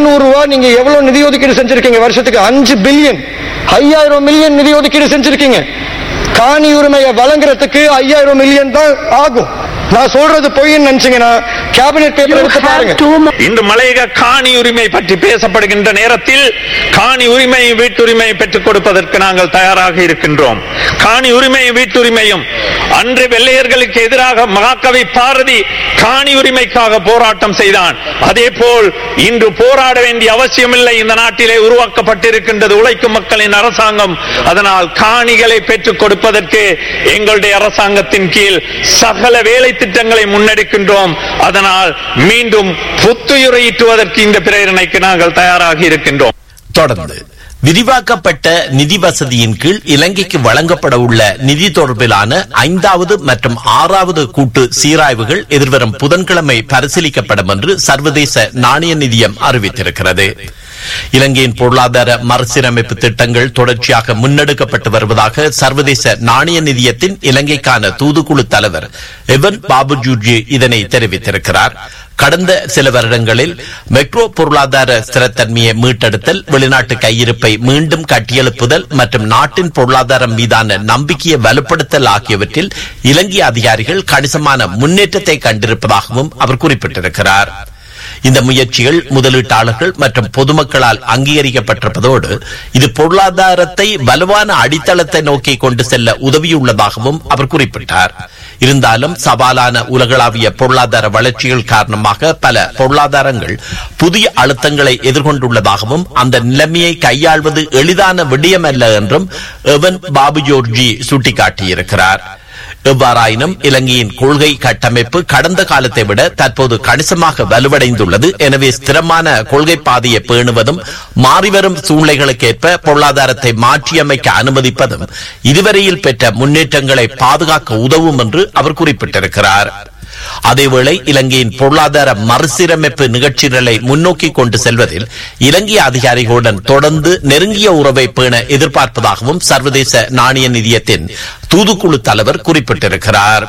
இருநூறு ரூபாய் நீங்க எவ்வளவு நிதி ஒதுக்கீடு செஞ்சிருக்கீங்க வருஷத்துக்கு அஞ்சு பில்லியன் ஐயாயிரம் மில்லியன் நிதி ஒதுக்கீடு செஞ்சிருக்கீங்க காணி உரிமையை வழங்குறதுக்கு ஐயாயிரம் மில்லியன் தான் ஆகும் நான் சொல்றது பொய்ன்னு நினைச்சீங்கன்னா கேபினெட் பேப்பர் எடுத்து பாருங்க இன்று மலையக காணி உரிமை பற்றி பேசப்படுகின்ற நேரத்தில் காணி உரிமை வீட்டுரிமை பெற்றுக் கொடுப்பதற்கு நாங்கள் தயாராக இருக்கின்றோம் காணி உரிமையும் வீட்டுரிமையும் அன்று வெள்ளையர்களுக்கு எதிராக மகாகவி பாரதி காணி உரிமைக்காக போராட்டம் செய்தான் அதே போல் இன்று போராட வேண்டிய அவசியமில்லை இந்த நாட்டிலே உருவாக்கப்பட்டிருக்கின்றது உழைக்கும் மக்களின் அரசாங்கம் அதனால் காணிகளை பெற்றுக் கொடுப்பதற்கு எங்களுடைய அரசாங்கத்தின் கீழ் சகல வேலை திட்டங்களை முன்னெடுக்கின்றோம் அதனால் மீண்டும் புத்துயிரையீட்டுவதற்கு இந்த பிரேரணைக்கு நாங்கள் தயாராக இருக்கின்றோம் தொடர்ந்து விரிவாக்கப்பட்ட நிதி வசதியின் கீழ் இலங்கைக்கு வழங்கப்பட உள்ள நிதி தொடர்பிலான ஐந்தாவது மற்றும் ஆறாவது கூட்டு சீராய்வுகள் எதிர்வரும் புதன்கிழமை பரிசீலிக்கப்படும் என்று சர்வதேச நாணய நிதியம் அறிவித்திருக்கிறது இலங்கையின் பொருளாதார மறுசீரமைப்பு திட்டங்கள் தொடர்ச்சியாக முன்னெடுக்கப்பட்டு வருவதாக சர்வதேச நாணய நிதியத்தின் இலங்கைக்கான தூதுக்குழு தலைவர் எவன் பாபுஜூஜி இதனை தெரிவித்திருக்கிறார் கடந்த சில வருடங்களில் மெக்ரோ பொருளாதார ஸ்திரத்தன்மையை மீட்டெடுத்தல் வெளிநாட்டு கையிருப்பை மீண்டும் கட்டியெழுப்புதல் மற்றும் நாட்டின் பொருளாதாரம் மீதான நம்பிக்கையை வலுப்படுத்தல் ஆகியவற்றில் இலங்கை அதிகாரிகள் கணிசமான முன்னேற்றத்தை கண்டிருப்பதாகவும் அவர் குறிப்பிட்டிருக்கிறார் இந்த முயற்சிகள் முதலீட்டாளர்கள் மற்றும் பொதுமக்களால் அங்கீகரிக்கப்பட்டிருப்பதோடு இது பொருளாதாரத்தை வலுவான அடித்தளத்தை நோக்கி கொண்டு செல்ல உதவியுள்ளதாகவும் அவர் குறிப்பிட்டார் இருந்தாலும் சவாலான உலகளாவிய பொருளாதார வளர்ச்சிகள் காரணமாக பல பொருளாதாரங்கள் புதிய அழுத்தங்களை எதிர்கொண்டுள்ளதாகவும் அந்த நிலைமையை கையாள்வது எளிதான விடயமல்ல என்றும் எவன் பாபு ஜோர்ஜி சுட்டிக்காட்டியிருக்கிறார் எவ்வாறாயினும் இலங்கையின் கொள்கை கட்டமைப்பு கடந்த காலத்தை விட தற்போது கணிசமாக வலுவடைந்துள்ளது எனவே ஸ்திரமான கொள்கை பாதையை பேணுவதும் மாறிவரும் சூழ்நிலைகளுக்கேற்ப பொருளாதாரத்தை மாற்றியமைக்க அனுமதிப்பதும் இதுவரையில் பெற்ற முன்னேற்றங்களை பாதுகாக்க உதவும் என்று அவர் குறிப்பிட்டிருக்கிறார் அதேவேளை இலங்கையின் பொருளாதார மறுசீரமைப்பு நிகழ்ச்சிகளை முன்னோக்கி கொண்டு செல்வதில் இலங்கை அதிகாரிகளுடன் தொடர்ந்து நெருங்கிய உறவை பேண எதிர்பார்ப்பதாகவும் சர்வதேச நாணய நிதியத்தின் தூதுக்குழு தலைவர் குறிப்பிட்டிருக்கிறார்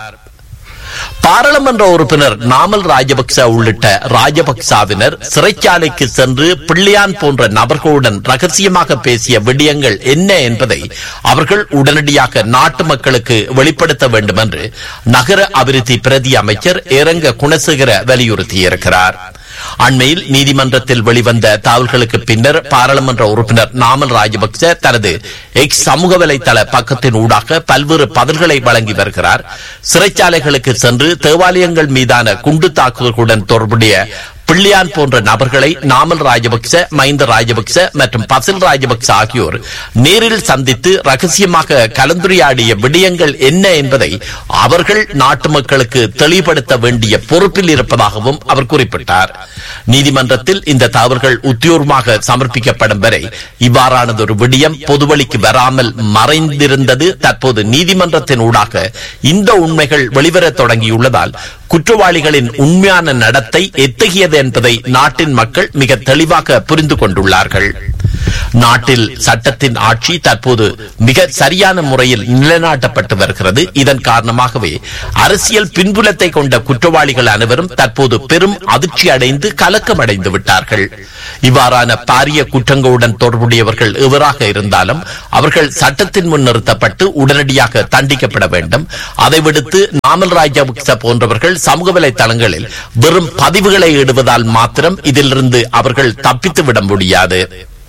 பாராளுமன்ற உறுப்பினர் நாமல் ராஜபக்ச உள்ளிட்ட ராஜபக்சாவினர் சிறைச்சாலைக்கு சென்று பிள்ளையான் போன்ற நபர்களுடன் ரகசியமாக பேசிய விடயங்கள் என்ன என்பதை அவர்கள் உடனடியாக நாட்டு மக்களுக்கு வெளிப்படுத்த வேண்டும் என்று நகர அபிவிருத்தி பிரதி அமைச்சர் ஏரங்க குணசேகர வலியுறுத்தியிருக்கிறார் அண்மையில் நீதிமன்றத்தில் வெளிவந்த தகவல்களுக்கு பின்னர் பாராளுமன்ற உறுப்பினர் நாமல் ராஜபக்ச தனது எக்ஸ் சமூக வலைதள பக்கத்தின் ஊடாக பல்வேறு பதில்களை வழங்கி வருகிறார் சிறைச்சாலைகளுக்கு சென்று தேவாலயங்கள் மீதான குண்டு தாக்குதல்களுடன் தொடர்புடைய பிள்ளையான் போன்ற நபர்களை நாமல் ராஜபக்ச மஹிந்த ராஜபக்ச மற்றும் பசில் ராஜபக்ச ஆகியோர் நேரில் சந்தித்து ரகசியமாக கலந்துரையாடிய விடயங்கள் என்ன என்பதை அவர்கள் நாட்டு மக்களுக்கு தெளிவுபடுத்த வேண்டிய பொறுப்பில் இருப்பதாகவும் அவர் குறிப்பிட்டார் நீதிமன்றத்தில் இந்த தகவல்கள் உத்தியோகமாக சமர்ப்பிக்கப்படும் வரை இவ்வாறானதொரு விடயம் பொதுவழிக்கு வராமல் மறைந்திருந்தது தற்போது நீதிமன்றத்தின் ஊடாக இந்த உண்மைகள் வெளிவரத் தொடங்கியுள்ளதால் குற்றவாளிகளின் உண்மையான நடத்தை எத்தகையது என்பதை நாட்டின் மக்கள் மிக தெளிவாக புரிந்து கொண்டுள்ளார்கள் நாட்டில் சட்டத்தின் ஆட்சி தற்போது மிக சரியான முறையில் நிலைநாட்டப்பட்டு வருகிறது இதன் காரணமாகவே அரசியல் பின்புலத்தை கொண்ட குற்றவாளிகள் அனைவரும் தற்போது பெரும் அதிர்ச்சி அடைந்து கலக்கமடைந்து விட்டார்கள் இவ்வாறான பாரிய குற்றங்களுடன் தொடர்புடையவர்கள் எவராக இருந்தாலும் அவர்கள் சட்டத்தின் முன் நிறுத்தப்பட்டு உடனடியாக தண்டிக்கப்பட வேண்டும் அதை விடுத்து நாமல் ராஜபக்ச போன்றவர்கள் சமூக வலைதளங்களில் வெறும் பதிவுகளை இடுவதால் மாத்திரம் இதிலிருந்து அவர்கள் தப்பித்து விட முடியாது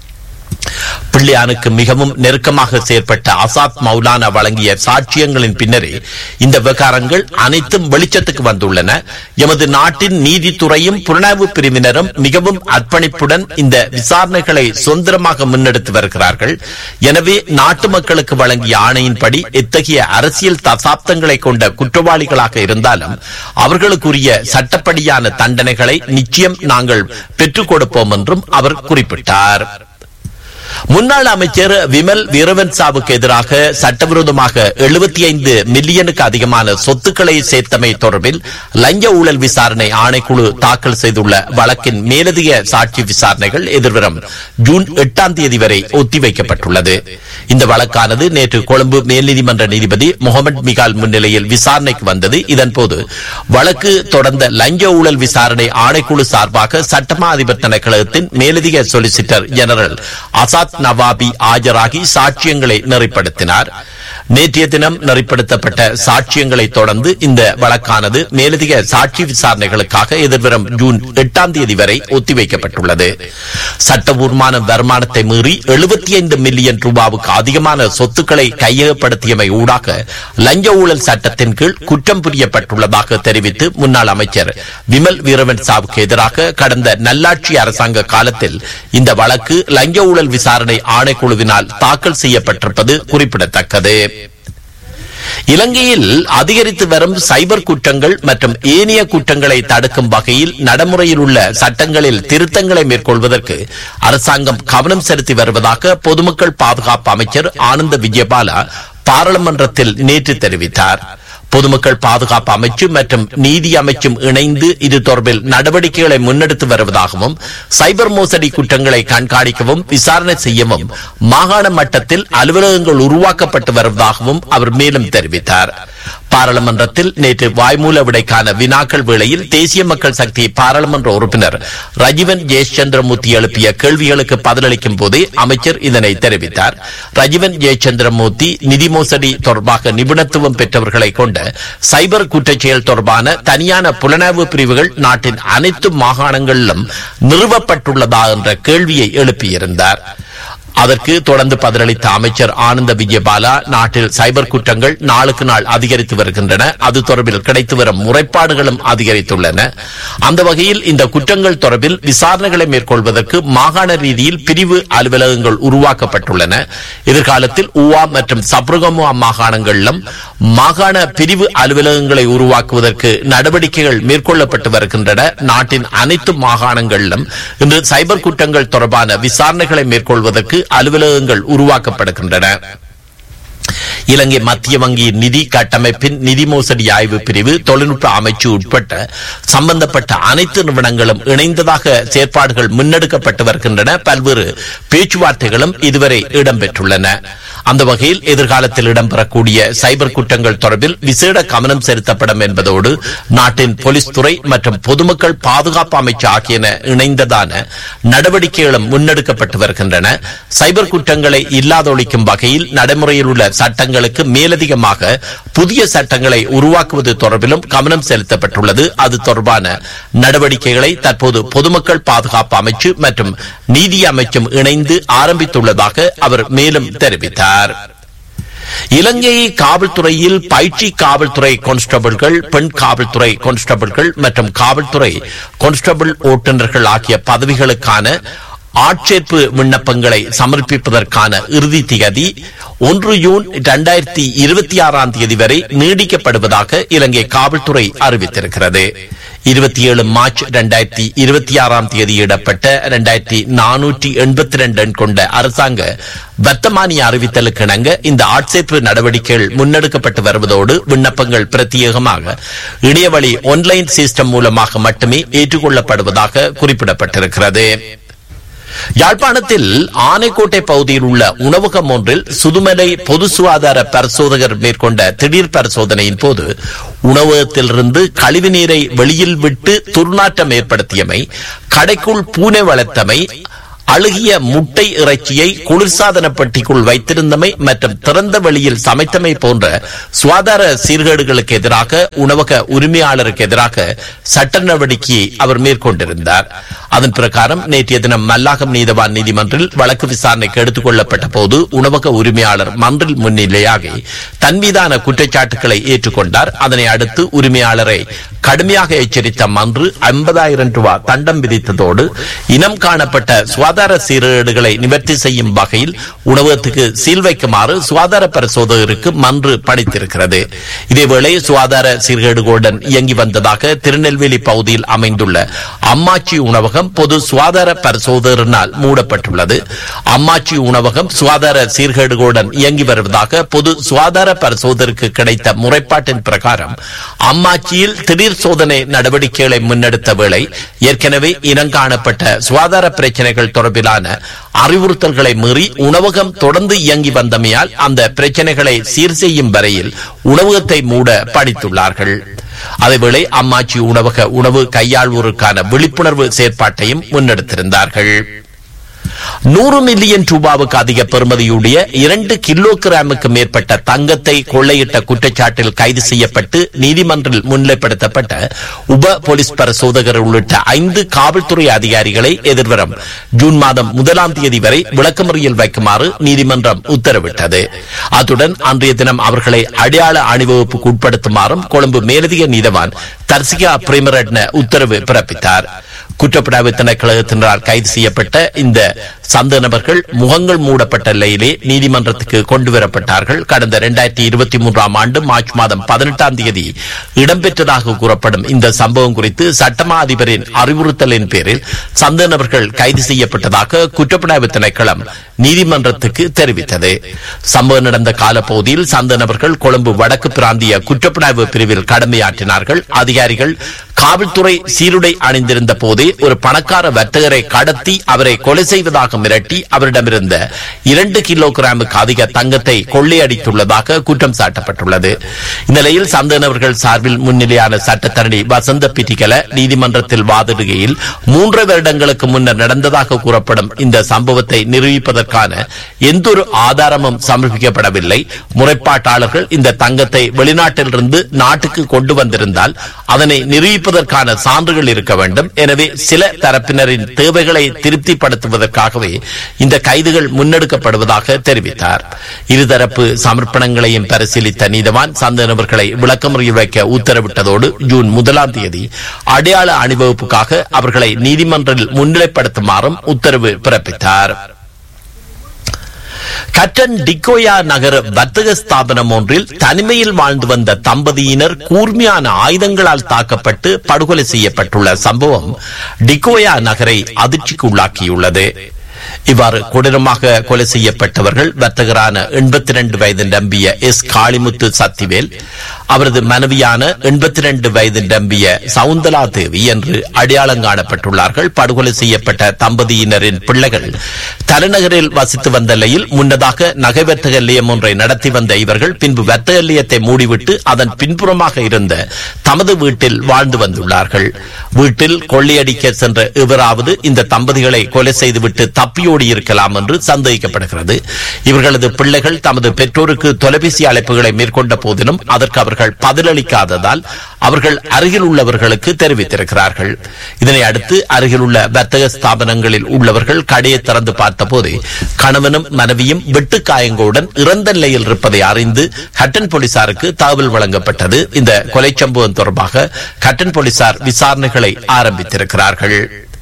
பிள்ளையானுக்கு மிகவும் நெருக்கமாக செயற்பட்ட அசாத் மௌலானா வழங்கிய சாட்சியங்களின் பின்னரே இந்த விவகாரங்கள் அனைத்தும் வெளிச்சத்துக்கு வந்துள்ளன எமது நாட்டின் நீதித்துறையும் புலனாய்வு பிரிவினரும் மிகவும் அர்ப்பணிப்புடன் இந்த விசாரணைகளை சுதந்திரமாக முன்னெடுத்து வருகிறார்கள் எனவே நாட்டு மக்களுக்கு வழங்கிய ஆணையின்படி எத்தகைய அரசியல் தசாப்தங்களை கொண்ட குற்றவாளிகளாக இருந்தாலும் அவர்களுக்குரிய சட்டப்படியான தண்டனைகளை நிச்சயம் நாங்கள் பெற்றுக் கொடுப்போம் என்றும் அவர் குறிப்பிட்டார் முன்னாள் அமைச்சர் விமல் வீரவன்சாவுக்கு எதிராக சட்டவிரோதமாக எழுபத்தி ஐந்து மில்லியனுக்கு அதிகமான சொத்துக்களை சேர்த்தமை தொடர்பில் லஞ்ச ஊழல் விசாரணை ஆணைக்குழு தாக்கல் செய்துள்ள வழக்கின் மேலதிக சாட்சி விசாரணைகள் எதிர்வரும் ஜூன் எட்டாம் தேதி வரை ஒத்திவைக்கப்பட்டுள்ளது இந்த வழக்கானது நேற்று கொழும்பு மேல்நீதிமன்ற நீதிபதி முகமது மிகால் முன்னிலையில் விசாரணைக்கு வந்தது இதன்போது வழக்கு தொடர்ந்த லஞ்ச ஊழல் விசாரணை ஆணைக்குழு சார்பாக சட்டமா அதிபர் திணைக்களத்தின் மேலதிக சொலிசிட்டர் ஜெனரல் அசாத் நவாபி ஆஜராகி சாட்சியங்களை நெறிப்படுத்தினார் நேற்றைய தினம் நெறிப்படுத்தப்பட்ட சாட்சியங்களை தொடர்ந்து இந்த வழக்கானது மேலதிக சாட்சி விசாரணைகளுக்காக எதிர்வரும் ஜூன் எட்டாம் தேதி வரை ஒத்திவைக்கப்பட்டுள்ளது சட்டபூர்வமான வருமானத்தை மீறி எழுபத்தி ஐந்து மில்லியன் ரூபாவுக்கு அதிகமான சொத்துக்களை கையகப்படுத்தியமை ஊடாக லஞ்ச ஊழல் சட்டத்தின் கீழ் குற்றம் புரியப்பட்டுள்ளதாக தெரிவித்து முன்னாள் அமைச்சர் விமல் வீரவன் சாவுக்கு எதிராக கடந்த நல்லாட்சி அரசாங்க காலத்தில் இந்த வழக்கு லஞ்ச ஊழல் விசாரணை ஆணைக்குழுவினால் தாக்கல் செய்யப்பட்டிருப்பது குறிப்பிடத்தக்கது இலங்கையில் அதிகரித்து வரும் சைபர் குற்றங்கள் மற்றும் ஏனைய குற்றங்களை தடுக்கும் வகையில் நடைமுறையில் உள்ள சட்டங்களில் திருத்தங்களை மேற்கொள்வதற்கு அரசாங்கம் கவனம் செலுத்தி வருவதாக பொதுமக்கள் பாதுகாப்பு அமைச்சர் ஆனந்த விஜயபாலா பாராளுமன்றத்தில் நேற்று தெரிவித்தார் பொதுமக்கள் பாதுகாப்பு அமைச்சு மற்றும் நீதி அமைச்சும் இணைந்து இது தொடர்பில் நடவடிக்கைகளை முன்னெடுத்து வருவதாகவும் சைபர் மோசடி குற்றங்களை கண்காணிக்கவும் விசாரணை செய்யவும் மாகாண மட்டத்தில் அலுவலகங்கள் உருவாக்கப்பட்டு வருவதாகவும் அவர் மேலும் தெரிவித்தார் பாராளுமன்றத்தில் நேற்று வாய்மூல விடைக்கான வினாக்கள் வேளையில் தேசிய மக்கள் சக்தி பாராளுமன்ற உறுப்பினர் ரஜீவன் ஜெயச்சந்திரமூர்த்தி எழுப்பிய கேள்விகளுக்கு பதிலளிக்கும் போதே அமைச்சர் இதனை தெரிவித்தார் ரஜீவன் ஜெயச்சந்திரமூர்த்தி நிதி மோசடி தொடர்பாக நிபுணத்துவம் பெற்றவர்களை கொண்ட சைபர் குற்றச்செயல் தொடர்பான தனியான புலனாய்வு பிரிவுகள் நாட்டின் அனைத்து மாகாணங்களிலும் நிறுவப்பட்டுள்ளதா என்ற கேள்வியை எழுப்பியிருந்தார் அதற்கு தொடர்ந்து பதிலளித்த அமைச்சர் ஆனந்த விஜயபாலா நாட்டில் சைபர் குற்றங்கள் நாளுக்கு நாள் அதிகரித்து வருகின்றன அது தொடர்பில் கிடைத்து வரும் முறைப்பாடுகளும் அதிகரித்துள்ளன அந்த வகையில் இந்த குற்றங்கள் தொடர்பில் விசாரணைகளை மேற்கொள்வதற்கு மாகாண ரீதியில் பிரிவு அலுவலகங்கள் உருவாக்கப்பட்டுள்ளன எதிர்காலத்தில் ஊவா மற்றும் சப்ரகமுவா மாகாணங்களிலும் மாகாண பிரிவு அலுவலகங்களை உருவாக்குவதற்கு நடவடிக்கைகள் மேற்கொள்ளப்பட்டு வருகின்றன நாட்டின் அனைத்து மாகாணங்களிலும் இன்று சைபர் குற்றங்கள் தொடர்பான விசாரணைகளை மேற்கொள்வதற்கு அலுவலகங்கள் உருவாக்கப்படுகின்றன இலங்கை மத்திய வங்கியின் நிதி கட்டமைப்பின் நிதி மோசடி ஆய்வு பிரிவு தொழில்நுட்ப அமைச்சு உட்பட்ட சம்பந்தப்பட்ட அனைத்து நிறுவனங்களும் இணைந்ததாக செயற்பாடுகள் முன்னெடுக்கப்பட்டு வருகின்றன பல்வேறு பேச்சுவார்த்தைகளும் இதுவரை இடம்பெற்றுள்ளன அந்த வகையில் எதிர்காலத்தில் இடம்பெறக்கூடிய சைபர் குற்றங்கள் தொடர்பில் விசேட கவனம் செலுத்தப்படும் என்பதோடு நாட்டின் போலீஸ் துறை மற்றும் பொதுமக்கள் பாதுகாப்பு அமைச்சு ஆகியன இணைந்ததான நடவடிக்கைகளும் முன்னெடுக்கப்பட்டு வருகின்றன சைபர் குற்றங்களை இல்லாதொழிக்கும் வகையில் நடைமுறையில் உள்ள சட்டங்களுக்கு மேலதிகமாக புதிய சட்டங்களை உருவாக்குவது தொடர்பிலும் கவனம் செலுத்தப்பட்டுள்ளது அது தொடர்பான நடவடிக்கைகளை தற்போது பொதுமக்கள் பாதுகாப்பு அமைச்சு மற்றும் நீதி அமைச்சும் இணைந்து ஆரம்பித்துள்ளதாக அவர் மேலும் தெரிவித்தார் இலங்கை காவல்துறையில் பயிற்சி காவல்துறை கான்ஸ்டபிள்கள் பெண் காவல்துறை கான்ஸ்டபிள்கள் மற்றும் காவல்துறை கான்ஸ்டபிள் ஓட்டுநர்கள் ஆகிய பதவிகளுக்கான ஆட்சேர்ப்பு விண்ணப்பங்களை சமர்ப்பிப்பதற்கான இறுதி திகதி ஒன்று ஜூன் இரண்டாயிரத்தி இருபத்தி ஆறாம் தேதி வரை நீடிக்கப்படுவதாக இலங்கை காவல்துறை அறிவித்திருக்கிறது இருபத்தி ஏழு மார்ச் இரண்டாயிரத்தி இருபத்தி ஆறாம் தேதியிடப்பட்ட இரண்டாயிரத்தி நானூற்றி எண்பத்தி ரெண்டு எண் கொண்ட அரசாங்க வர்த்தமானிய அறிவித்தலுக்கு இணங்க இந்த ஆட்சேர்ப்பு நடவடிக்கைகள் முன்னெடுக்கப்பட்டு வருவதோடு விண்ணப்பங்கள் பிரத்யேகமாக இணையவழி ஒன்லைன் சிஸ்டம் மூலமாக மட்டுமே ஏற்றுக்கொள்ளப்படுவதாக குறிப்பிடப்பட்டிருக்கிறது யாழ்ப்பாணத்தில் ஆனைக்கோட்டை பகுதியில் உள்ள உணவகம் ஒன்றில் சுதுமலை பொது சுகாதார பரிசோதகர் மேற்கொண்ட திடீர் பரிசோதனையின் போது உணவகத்திலிருந்து கழிவு நீரை வெளியில் விட்டு துர்நாற்றம் ஏற்படுத்தியமை கடைக்குள் பூனை வளர்த்தமை அழுகிய முட்டை இறைச்சியை குளிர்சாதன பெட்டிக்குள் வைத்திருந்தமை மற்றும் திறந்த வெளியில் சமைத்தமை போன்ற சுகாதார சீர்கேடுகளுக்கு எதிராக உணவக உரிமையாளருக்கு எதிராக சட்ட நடவடிக்கையை அவர் மேற்கொண்டிருந்தார் அதன் பிரகாரம் நேற்றைய தினம் மல்லாகம் நீதவான் நீதிமன்றில் வழக்கு விசாரணைக்கு எடுத்துக் கொள்ளப்பட்ட போது உணவக உரிமையாளர் மன்றில் முன்னிலையாகி தன் மீதான குற்றச்சாட்டுகளை ஏற்றுக்கொண்டார் அதனை அடுத்து உரிமையாளரை கடுமையாக எச்சரித்த மன்று ஐம்பதாயிரம் ரூபாய் தண்டம் விதித்ததோடு இனம் காணப்பட்ட சுகாதார சீர்கேடுகளை நிவர்த்தி செய்யும் வகையில் உணவகத்துக்கு சீல் வைக்குமாறு சுகாதார பரிசோதகருக்கு மன்று பணித்திருக்கிறது இதேவேளை சுகாதார சீர்கேடுகளுடன் இயங்கி வந்ததாக திருநெல்வேலி பகுதியில் அமைந்துள்ள அம்மாச்சி உணவகம் உணவகம் பொது சுகாதார பரிசோதகரினால் மூடப்பட்டுள்ளது அம்மாச்சி உணவகம் சுகாதார சீர்கேடுகளுடன் இயங்கி வருவதாக பொது சுகாதார பரிசோதகருக்கு கிடைத்த முறைப்பாட்டின் பிரகாரம் அம்மாச்சியில் திடீர் சோதனை நடவடிக்கைகளை முன்னெடுத்த வேளை ஏற்கனவே இனங்காணப்பட்ட சுகாதார பிரச்சனைகள் தொடர்பிலான அறிவுறுத்தல்களை மீறி உணவகம் தொடர்ந்து இயங்கி வந்தமையால் அந்த பிரச்சனைகளை சீர் செய்யும் வரையில் உணவகத்தை மூட பணித்துள்ளார்கள் அதேவேளை அம்மாச்சி உணவக உணவு கையாள்வோருக்கான விழிப்புணர்வு செயற்பாட்டையும் முன்னெடுத்திருந்தார்கள் நூறு மில்லியன் ரூபாவுக்கு அதிக பெறுமதியுடைய இரண்டு கிலோ கிராமுக்கு மேற்பட்ட தங்கத்தை கொள்ளையிட்ட குற்றச்சாட்டில் கைது செய்யப்பட்டு நீதிமன்றில் முன்னிலைப்படுத்தப்பட்ட உப போலீஸ் பரிசோதகர் உள்ளிட்ட ஐந்து காவல்துறை அதிகாரிகளை எதிர்வரும் ஜூன் மாதம் முதலாம் தேதி வரை விளக்கமறியல் வைக்குமாறு நீதிமன்றம் உத்தரவிட்டது அத்துடன் அன்றைய தினம் அவர்களை அடையாள அணிவகுப்புக்கு உட்படுத்துமாறும் கொழும்பு மேலதிக நீதவான் தர்சிகா பிரேமரட்ன உத்தரவு பிறப்பித்தார் குற்றப்புலனாய்வு திணைக்களத்தினரால் கைது செய்யப்பட்ட இந்த சந்த நபர்கள் முகங்கள் மூடப்பட்ட நிலையிலே நீதிமன்றத்துக்கு கொண்டு வரப்பட்டார்கள் கடந்த இரண்டாயிரத்தி இருபத்தி மூன்றாம் ஆண்டு மார்ச் மாதம் பதினெட்டாம் தேதி இடம்பெற்றதாக கூறப்படும் இந்த சம்பவம் குறித்து சட்டமா அதிபரின் அறிவுறுத்தலின் பேரில் சந்த நபர்கள் கைது செய்யப்பட்டதாக குற்றப்புலனாய்வு திணைக்களம் நீதிமன்றத்துக்கு தெரிவித்தது சம்பவம் நடந்த காலப்பகுதியில் சந்த நபர்கள் கொழும்பு வடக்கு பிராந்திய குற்றப்புலனாய்வு பிரிவில் கடமையாற்றினார்கள் அதிகாரிகள் காவல்துறை சீருடை அணிந்திருந்த போதே ஒரு பணக்கார வர்த்தகரை கடத்தி அவரை கொலை செய்வதாக மிரட்டி அவரிடமிருந்த இரண்டு கிலோ கிராமுக்கு அதிக தங்கத்தை கொள்ளையடித்துள்ளதாக குற்றம் சாட்டப்பட்டுள்ளது இந்நிலையில் சந்தனவர்கள் சார்பில் முன்னிலையான சட்டத்தரணி வசந்த பிட்டிகல நீதிமன்றத்தில் வாதிடுகையில் மூன்று வருடங்களுக்கு முன்னர் நடந்ததாக கூறப்படும் இந்த சம்பவத்தை நிரூபிப்பதற்கான எந்தொரு ஆதாரமும் சமர்ப்பிக்கப்படவில்லை முறைப்பாட்டாளர்கள் இந்த தங்கத்தை வெளிநாட்டிலிருந்து நாட்டுக்கு கொண்டு வந்திருந்தால் அதனை நிரூபிப்பதற்கான சான்றுகள் இருக்க வேண்டும் எனவே சில தரப்பினரின் தேவைகளை திருப்திப்படுத்துவதற்காகவே இந்த கைதுகள் முன்னெடுக்கப்படுவதாக தெரிவித்தார் இருதரப்பு சமர்ப்பணங்களையும் பரிசீலித்த நீதவான் சந்தனவர்களை விளக்கமுறையில் வைக்க உத்தரவிட்டதோடு ஜூன் முதலாம் தேதி அடையாள அணிவகுப்புக்காக அவர்களை நீதிமன்றில் முன்னிலைப்படுத்துமாறும் உத்தரவு பிறப்பித்தார் கட்டன் டிக்கோயா நகர வர்த்தக ஸ்தாபனம் ஒன்றில் தனிமையில் வாழ்ந்து வந்த தம்பதியினர் கூர்மையான ஆயுதங்களால் தாக்கப்பட்டு படுகொலை செய்யப்பட்டுள்ள சம்பவம் டிக்கோயா நகரை அதிர்ச்சிக்கு உள்ளாக்கியுள்ளது இவ்வாறு கொடூரமாக கொலை செய்யப்பட்டவர்கள் வர்த்தகரான எண்பத்தி ரெண்டு வயது நம்பிய எஸ் காளிமுத்து சத்திவேல் அவரது மனைவியான எண்பத்தி ரெண்டு வயது நம்பிய சவுந்தலா தேவி என்று அடையாளம் காணப்பட்டுள்ளார்கள் படுகொலை செய்யப்பட்ட தம்பதியினரின் பிள்ளைகள் தலைநகரில் வசித்து வந்த நிலையில் முன்னதாக நகை வர்த்தக நிலையம் ஒன்றை நடத்தி வந்த இவர்கள் பின்பு வர்த்தக நிலையத்தை மூடிவிட்டு அதன் பின்புறமாக இருந்த தமது வீட்டில் வாழ்ந்து வந்துள்ளார்கள் வீட்டில் கொள்ளையடிக்க சென்ற இவராவது இந்த தம்பதிகளை கொலை செய்துவிட்டு தப்பியோடி இருக்கலாம் என்று சந்தேகிக்கப்படுகிறது இவர்களது பிள்ளைகள் தமது பெற்றோருக்கு தொலைபேசி அழைப்புகளை மேற்கொண்ட போதிலும் அதற்கு அவர்கள் பதிலளிக்காததால் அவர்கள் அருகில் உள்ளவர்களுக்கு தெரிவித்திருக்கிறார்கள் இதனை அடுத்து அருகில் உள்ள வர்த்தக ஸ்தாபனங்களில் உள்ளவர்கள் கடையை திறந்து பார்த்தபோது கணவனும் மனைவியும் வெட்டு காயங்களுடன் இறந்த நிலையில் இருப்பதை அறிந்து ஹட்டன் போலீசாருக்கு தகவல் வழங்கப்பட்டது இந்த கொலை சம்பவம் தொடர்பாக ஹட்டன் போலீசார் விசாரணைகளை ஆரம்பித்திருக்கிறார்கள்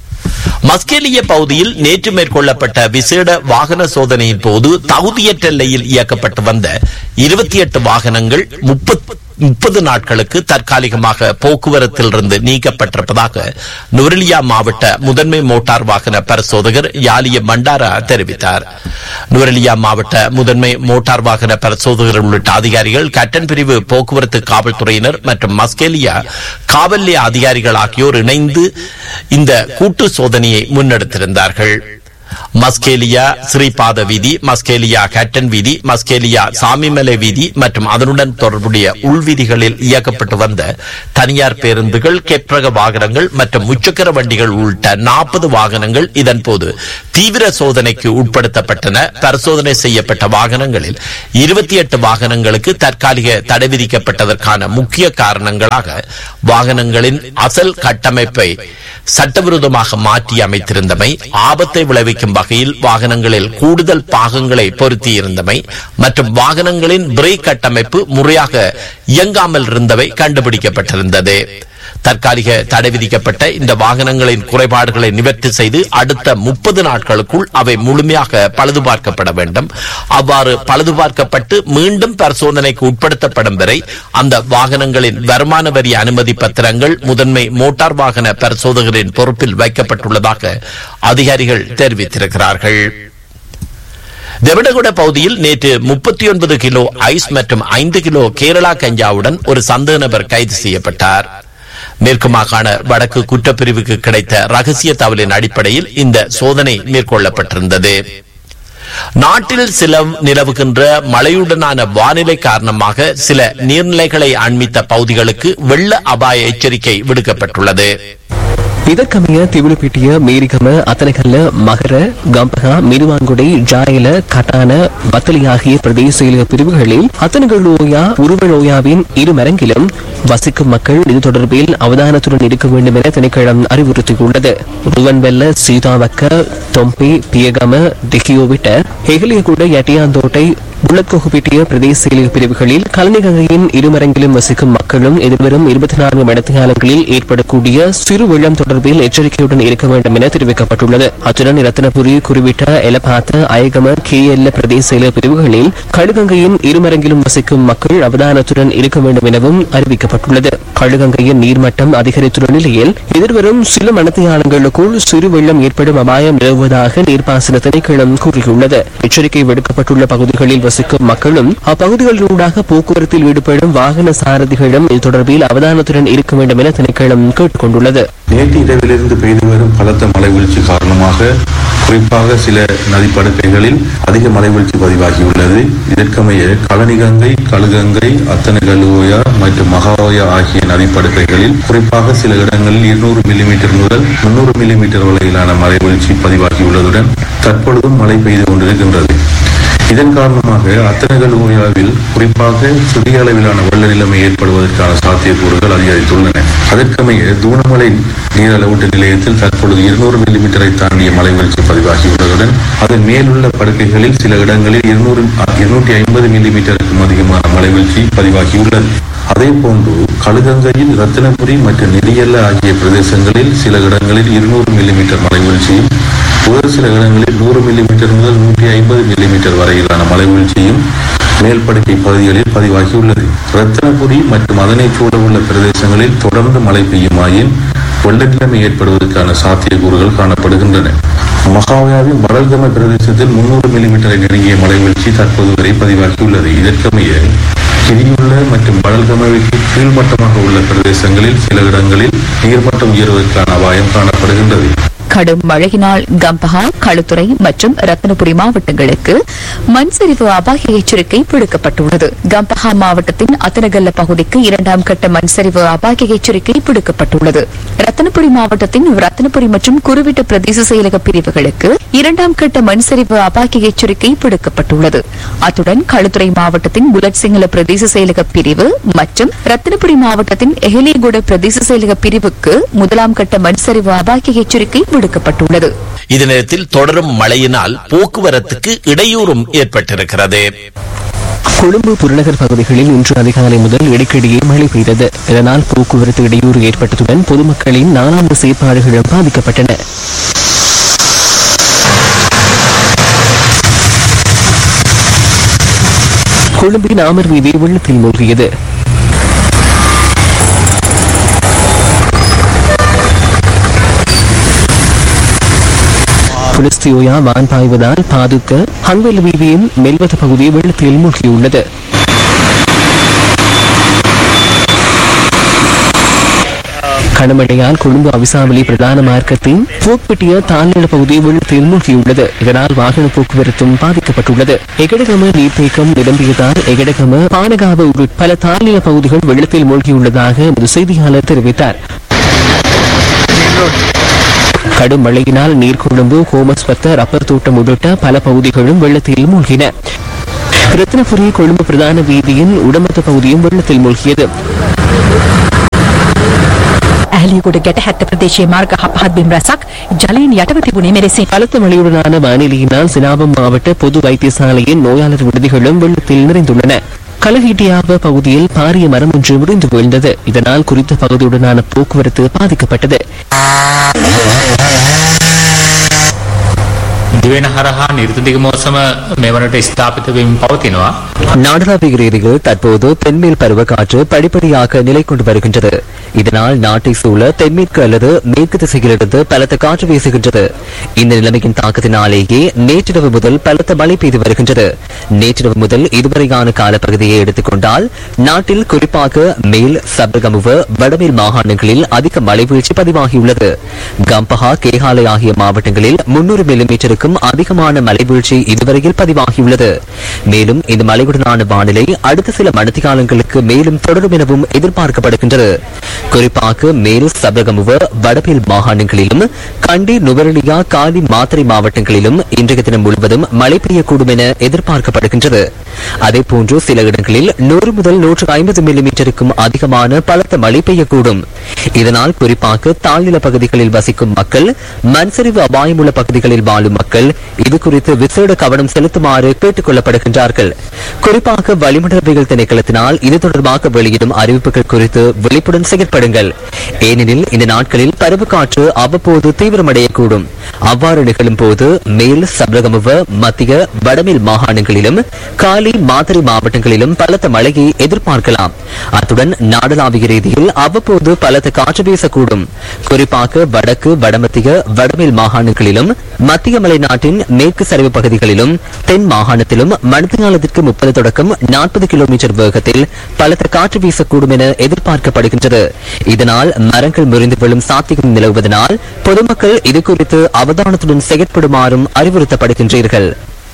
மஸ்கேலிய பகுதியில் நேற்று மேற்கொள்ளப்பட்ட விசேட வாகன சோதனையின் போது தகுதியற்ற நிலையில் இயக்கப்பட்டு வந்த இருபத்தி எட்டு வாகனங்கள் முப்பது நாட்களுக்கு தற்காலிகமாக போக்குவரத்தில் இருந்து நீக்கப்பட்டிருப்பதாக நுவரெலியா மாவட்ட முதன்மை மோட்டார் வாகன பரிசோதகர் யாலிய மண்டாரா தெரிவித்தார் நுவரெலியா மாவட்ட முதன்மை மோட்டார் வாகன பரிசோதகர் உள்ளிட்ட அதிகாரிகள் கட்டன் பிரிவு போக்குவரத்து காவல்துறையினர் மற்றும் மஸ்கேலியா காவல் நிலைய அதிகாரிகள் ஆகியோர் இணைந்து இந்த கூட்டு சோதனையை முன்னெடுத்திருந்தார்கள் மஸ்கேலியா ஸ்ரீபாத வீதி மஸ்கேலியா கேட்டன் வீதி மஸ்கேலியா சாமிமலை வீதி மற்றும் அதனுடன் தொடர்புடைய உள்வீதிகளில் இயக்கப்பட்டு வந்த தனியார் பேருந்துகள் கெப்ரக வாகனங்கள் மற்றும் முச்சக்கர வண்டிகள் உள்ளிட்ட நாற்பது வாகனங்கள் இதன்போது தீவிர சோதனைக்கு உட்படுத்தப்பட்டன பரிசோதனை செய்யப்பட்ட வாகனங்களில் இருபத்தி எட்டு வாகனங்களுக்கு தற்காலிக தடை விதிக்கப்பட்டதற்கான முக்கிய காரணங்களாக வாகனங்களின் அசல் கட்டமைப்பை சட்டவிரோதமாக மாற்றி அமைத்திருந்தமை ஆபத்தை விளைவிக்கும் வகையில் வாகனங்களில் கூடுதல் பாகங்களை பொருத்தியிருந்தமை மற்றும் வாகனங்களின் பிரேக் கட்டமைப்பு முறையாக இயங்காமல் இருந்தவை கண்டுபிடிக்கப்பட்டிருந்தது தற்காலிக தடை விதிக்கப்பட்ட இந்த வாகனங்களின் குறைபாடுகளை நிவர்த்தி செய்து அடுத்த முப்பது நாட்களுக்குள் அவை முழுமையாக பழுது பார்க்கப்பட வேண்டும் அவ்வாறு பழுது பார்க்கப்பட்டு மீண்டும் பரிசோதனைக்கு உட்படுத்தப்படும் வரை அந்த வாகனங்களின் வருமான வரி அனுமதி பத்திரங்கள் முதன்மை மோட்டார் வாகன பரிசோதகரின் பொறுப்பில் வைக்கப்பட்டுள்ளதாக அதிகாரிகள் தெரிவித்திருக்கிறார்கள் தெவடகுட பகுதியில் நேற்று முப்பத்தி ஒன்பது கிலோ ஐஸ் மற்றும் ஐந்து கிலோ கேரளா கஞ்சாவுடன் ஒரு சந்தேக நபர் கைது செய்யப்பட்டார் மேற்கு மாகாண வடக்கு குற்றப்பிரிவுக்கு கிடைத்த ரகசிய தகவலின் அடிப்படையில் இந்த சோதனை மேற்கொள்ளப்பட்டிருந்தது நாட்டில் சில நிலவுகின்ற மழையுடனான வானிலை காரணமாக சில நீர்நிலைகளை அண்மித்த பகுதிகளுக்கு வெள்ள அபாய எச்சரிக்கை விடுக்கப்பட்டுள்ளது இதற்கமைய திவிலுப்பிட்டிய மேரிகம அத்தனைகல்ல மகர கம்பகா மிருவாங்குடை ஜாயல கட்டான வத்தலி ஆகிய பிரதேச செயலக பிரிவுகளில் அத்தனகளோயா உருவலோயாவின் இரு மரங்கிலும் வசிக்கும் மக்கள் இது தொடர்பில் அவதானத்துடன் இருக்க வேண்டும் என திணைக்களம் அறிவுறுத்தியுள்ளது ருவன்வெல்ல சீதாவக்க தொம்பி பியகம டிகியோவிட்ட ஹெகலியகுட யட்டியாந்தோட்டை புள்ளத்கோகுப்பிட்டிய பிரதேச செயலக பிரிவுகளில் கலனிகங்கையின் இருமரங்கிலும் வசிக்கும் மக்களும் எதிர்வரும் இருபத்தி நான்கு மடத்தியாலங்களில் ஏற்படக்கூடிய சிறு வெள்ளம் தொடர்பில் எச்சரிக்கையுடன் இருக்க வேண்டும் என தெரிவிக்கப்பட்டுள்ளது அத்துடன் ரத்தினபுரி குறிவிட்ட எலபாத்த அயகம கே எல்ல பிரதேச செயலக பிரிவுகளில் கழுகங்கையின் இருமரங்கிலும் வசிக்கும் மக்கள் அவதானத்துடன் இருக்க வேண்டும் எனவும் அறிவிக்கப்பட்டுள்ளது கழுகங்கையின் நீர்மட்டம் அதிகரித்துள்ள நிலையில் எதிர்வரும் சில மணத்தியாலங்களுக்குள் சிறு வெள்ளம் ஏற்படும் அபாயம் நிலவுவதாக நீர்ப்பாசன திணைக்களம் கூறியுள்ளது எச்சரிக்கை விடுக்கப்பட்டுள்ள பகுதிகளில் வசிக்கும் மக்களும் அப்பகுதிகளினூடாக போக்குவரத்தில் ஈடுபடும் வாகன சாரதிகளும் இது தொடர்பில் அவதானத்துடன் இருக்க வேண்டும் என திணைக்களம் கேட்டுக் கொண்டுள்ளது நேற்று இரவிலிருந்து பெய்து வரும் பலத்த மழை வீழ்ச்சி காரணமாக குறிப்பாக சில நதிப்படுக்கைகளில் அதிக மழை வீழ்ச்சி பதிவாகியுள்ளது இதற்கமைய கழனிகங்கை கழுகங்கை அத்தனகலுவோயா மற்றும் மகாவோயா ஆகிய நதிப்படுக்கைகளில் குறிப்பாக சில இடங்களில் இருநூறு மில்லிமீட்டர் முதல் முன்னூறு மில்லிமீட்டர் வரையிலான மழை வீழ்ச்சி பதிவாகியுள்ளதுடன் தற்பொழுதும் மழை பெய்து கொண்டிருக்கின்றது இதன் காரணமாக அத்தனைகள் ஊரியாவில் குறிப்பாக சிறிய அளவிலான வெள்ள நிலைமை ஏற்படுவதற்கான சாத்தியக்கூறுகள் அதிகரித்துள்ளன அதற்கமைய தூணமலை நீரளவூட்டு நிலையத்தில் தற்பொழுது இருநூறு மில்லிமீட்டரை தாண்டிய மழை வீழ்ச்சி பதிவாகியுள்ளதுடன் அதன் மேலுள்ள படுக்கைகளில் சில இடங்களில் இருநூறு இருநூற்றி ஐம்பது மில்லிமீட்டருக்கும் அதிகமான மழை வீழ்ச்சி பதிவாகியுள்ளது அதே போன்று கழுகங்கையில் ரத்தினபுரி மற்றும் நெடியல்ல ஆகிய பிரதேசங்களில் சில இடங்களில் இருநூறு மில்லிமீட்டர் மழை வீழ்ச்சியும் ஒரு சில இடங்களில் நூறு மில்லிமீட்டர் முதல் நூற்றி ஐம்பது மில்லிமீட்டர் வரையிலான மழை வீழ்ச்சியும் மேல்படுக்கை பகுதிகளில் பதிவாகியுள்ளது ரத்தினபுரி மற்றும் அதனை சூழவுள்ள பிரதேசங்களில் தொடர்ந்து மழை பெய்யுமாயின் வெள்ள நிலைமை ஏற்படுவதற்கான சாத்தியக்கூறுகள் காணப்படுகின்றன மகாவியாவின் வடல்கம பிரதேசத்தில் முன்னூறு மில்லிமீட்டரை நெருங்கிய மழை வீழ்ச்சி தற்போது வரை பதிவாகியுள்ளது இதற்கமைய கிரியுள்ள மற்றும் வடல்கமவிற்கு கீழ்மட்டமாக உள்ள பிரதேசங்களில் சில இடங்களில் நீர்மட்டம் உயர்வதற்கான அபாயம் காணப்படுகின்றது கடும் மழையினால் கம்பஹா களுத்துறை மற்றும் ரத்னபுரி மாவட்டங்களுக்கு மண் சரிவு அபாய எச்சரிக்கை விடுக்கப்பட்டுள்ளது கம்பஹா மாவட்டத்தின் அத்தனகல்ல பகுதிக்கு இரண்டாம் கட்ட மண் சரிவு அபாய எச்சரிக்கை விடுக்கப்பட்டுள்ளது ரத்தனபுரி மாவட்டத்தின் ரத்தனபுரி மற்றும் குருவிட்ட பிரதேச செயலக பிரிவுகளுக்கு இரண்டாம் கட்ட மண் சரிவு அபாய எச்சரிக்கை விடுக்கப்பட்டுள்ளது அத்துடன் களுத்துறை மாவட்டத்தின் புலட் சிங்கள பிரதேச செயலக பிரிவு மற்றும் ரத்தினபுரி மாவட்டத்தின் எஹலியகுட பிரதேச செயலக பிரிவுக்கு முதலாம் கட்ட மண் சரிவு அபாய எச்சரிக்கை விடுக்கப்பட்டுள்ளது இதே நேரத்தில் தொடரும் மழையினால் போக்குவரத்துக்கு இடையூறும் ஏற்பட்டிருக்கிறது கொழும்பு புறநகர் பகுதிகளில் இன்று அதிகாலை முதல் இடைக்கிடையே மழை பெய்தது இதனால் போக்குவரத்து இடையூறு ஏற்பட்டதுடன் பொதுமக்களின் நாளாந்த செயற்பாடுகளும் பாதிக்கப்பட்டன கொழும்பின் ஆமர் வீதி வெள்ளத்தில் மூழ்கியது புலிஸ்தியோயா வான் பாய்வதால் பாதுக்க ஹங்வெல் வீதியின் மெல்வத பகுதி வெள்ளத்தில் மூழ்கியுள்ளது கனமழையால் கொழும்பு அவிசாவளி பிரதான மார்க்கத்தின் போக்பெட்டிய தாழ்நில பகுதி வெள்ளத்தில் மூழ்கியுள்ளது இதனால் வாகன போக்குவரத்தும் பாதிக்கப்பட்டுள்ளது எகடகம நீர்த்தேக்கம் நிரம்பியதால் எகடகம பானகாவ உள்ளிட்ட பல தாழ்நில பகுதிகள் வெள்ளத்தில் மூழ்கியுள்ளதாக எமது செய்தியாளர் தெரிவித்தார் கடும் மழையினால் நீர்கொழும்பு ஹோமஸ்பத்த ரப்பர் தோட்டம் உள்ளிட்ட பல பகுதிகளும் வெள்ளத்தில் மூழ்கின ரத்னபுரி கொழும்பு பிரதான வீதியின் உடமத்த பகுதியும் வெள்ளத்தில் மூழ்கியது ඇහලියගොඩ ගැට හැත්ත ප්‍රදේශයේ මාර්ග හපහත් බිම් රැසක් ජලයෙන් යටව තිබුණේ මෙලෙසින් பலத்த மழையுடனான வானிலையினால் சினாபம் மாவட்ட பொது வைத்தியசாலையின் நோயாளர் விடுதிகளும் வெள்ளத்தில் நிறைந்துள்ளன கலஹிட்டியாவ பகுதியில் பாரிய மரம் ஒன்று முறிந்து வீழ்ந்தது இதனால் குறித்த பகுதியுடனான போக்குவரத்து பாதிக்கப்பட்டது දිවෙන හරහා නිර්තදික මෝසම මෙවනට ස්ථාපිත වීම පවතිනවා. நாடளாவிய ரீதியில் தற்போது தென்மேல் பருவக்காற்று படிப்படியாக நிலை கொண்டு வருகின்றது இதனால் நாட்டை சூழ தென்மேற்கு அல்லது மேற்கு திசையிலிருந்து பலத்த காற்று வீசுகின்றது இந்த நிலைமையின் தாக்கத்தினாலேயே நேற்றிரவு முதல் பலத்த மழை பெய்து வருகின்றது நேற்றிரவு முதல் இதுவரையான காலப்பகுதியை எடுத்துக்கொண்டால் நாட்டில் குறிப்பாக மேல் சபரகமுவ வடமேல் மாகாணங்களில் அதிக மழை வீழ்ச்சி பதிவாகியுள்ளது கம்பஹா கேகாலை ஆகிய மாவட்டங்களில் முன்னூறு மில்லிமீட்டருக்கும் அதிகமான மழை வீழ்ச்சி இதுவரையில் பதிவாகியுள்ளது மேலும் இந்த மழையுடனான வானிலை அடுத்த சில மணித்தியாலங்களுக்கு மேலும் தொடரும் எனவும் எதிர்பார்க்கப்படுகின்றது குறிப்பாக மேல் சபரகமுவ வடமேல் மாகாணங்களிலும் கண்டி நுவரலியா காலி மாத்தறை மாவட்டங்களிலும் இன்றைய தினம் முழுவதும் மழை பெய்யக்கூடும் என எதிர்பார்க்கப்படுகின்றது அதேபோன்று சில இடங்களில் நூறு முதல் நூற்று ஐம்பது மில்லிமீட்டருக்கும் அதிகமான பலத்த மழை பெய்யக்கூடும் இதனால் குறிப்பாக தாழ்நில பகுதிகளில் வசிக்கும் மக்கள் மண்சரிவு அபாயமுள்ள பகுதிகளில் வாழும் மக்கள் இது குறித்து விசேட கவனம் செலுத்துமாறு கேட்டுக் கொள்ளப்படுகின்றார்கள் குறிப்பாக வளிமண்டலவியல் திணைக்களத்தினால் இது தொடர்பாக வெளியிடும் அறிவிப்புகள் குறித்து விழிப்புடன் செயற்படுங்கள் ஏனெனில் இந்த நாட்களில் பருவக்காற்று அவ்வப்போது தீவிரமடையக்கூடும் அவ்வாறு நிகழும் போது மேல் சபரகமுவ மத்திய வடமேல் மாகாணங்களிலும் காலி மாத்தறை மாவட்டங்களிலும் பலத்த மழையை எதிர்பார்க்கலாம் அத்துடன் நாடளாவிய ரீதியில் அவ்வப்போது பலத்த காற்று வீசக்கூடும் குறிப்பாக வடக்கு வடமத்திய வடமேல் மாகாணங்களிலும் மத்திய மலைநாட்டின் மேற்கு சரிவு பகுதிகளிலும் தென் மாகாணத்திலும் மணித்தியாலத்திற்கு முப்பது தொடக்கம் நாற்பது கிலோமீட்டர் வேகத்தில் பலத்த காற்று வீசக்கூடும் என எதிர்பார்க்கப்படுகின்றது இதனால் மரங்கள் முறிந்து விழும் சாத்தியம் நிலவுவதனால் பொதுமக்கள் இது குறித்து அவதானத்துடன் செயற்படுமாறும் அறிவுறுத்தப்படுகின்றீர்கள்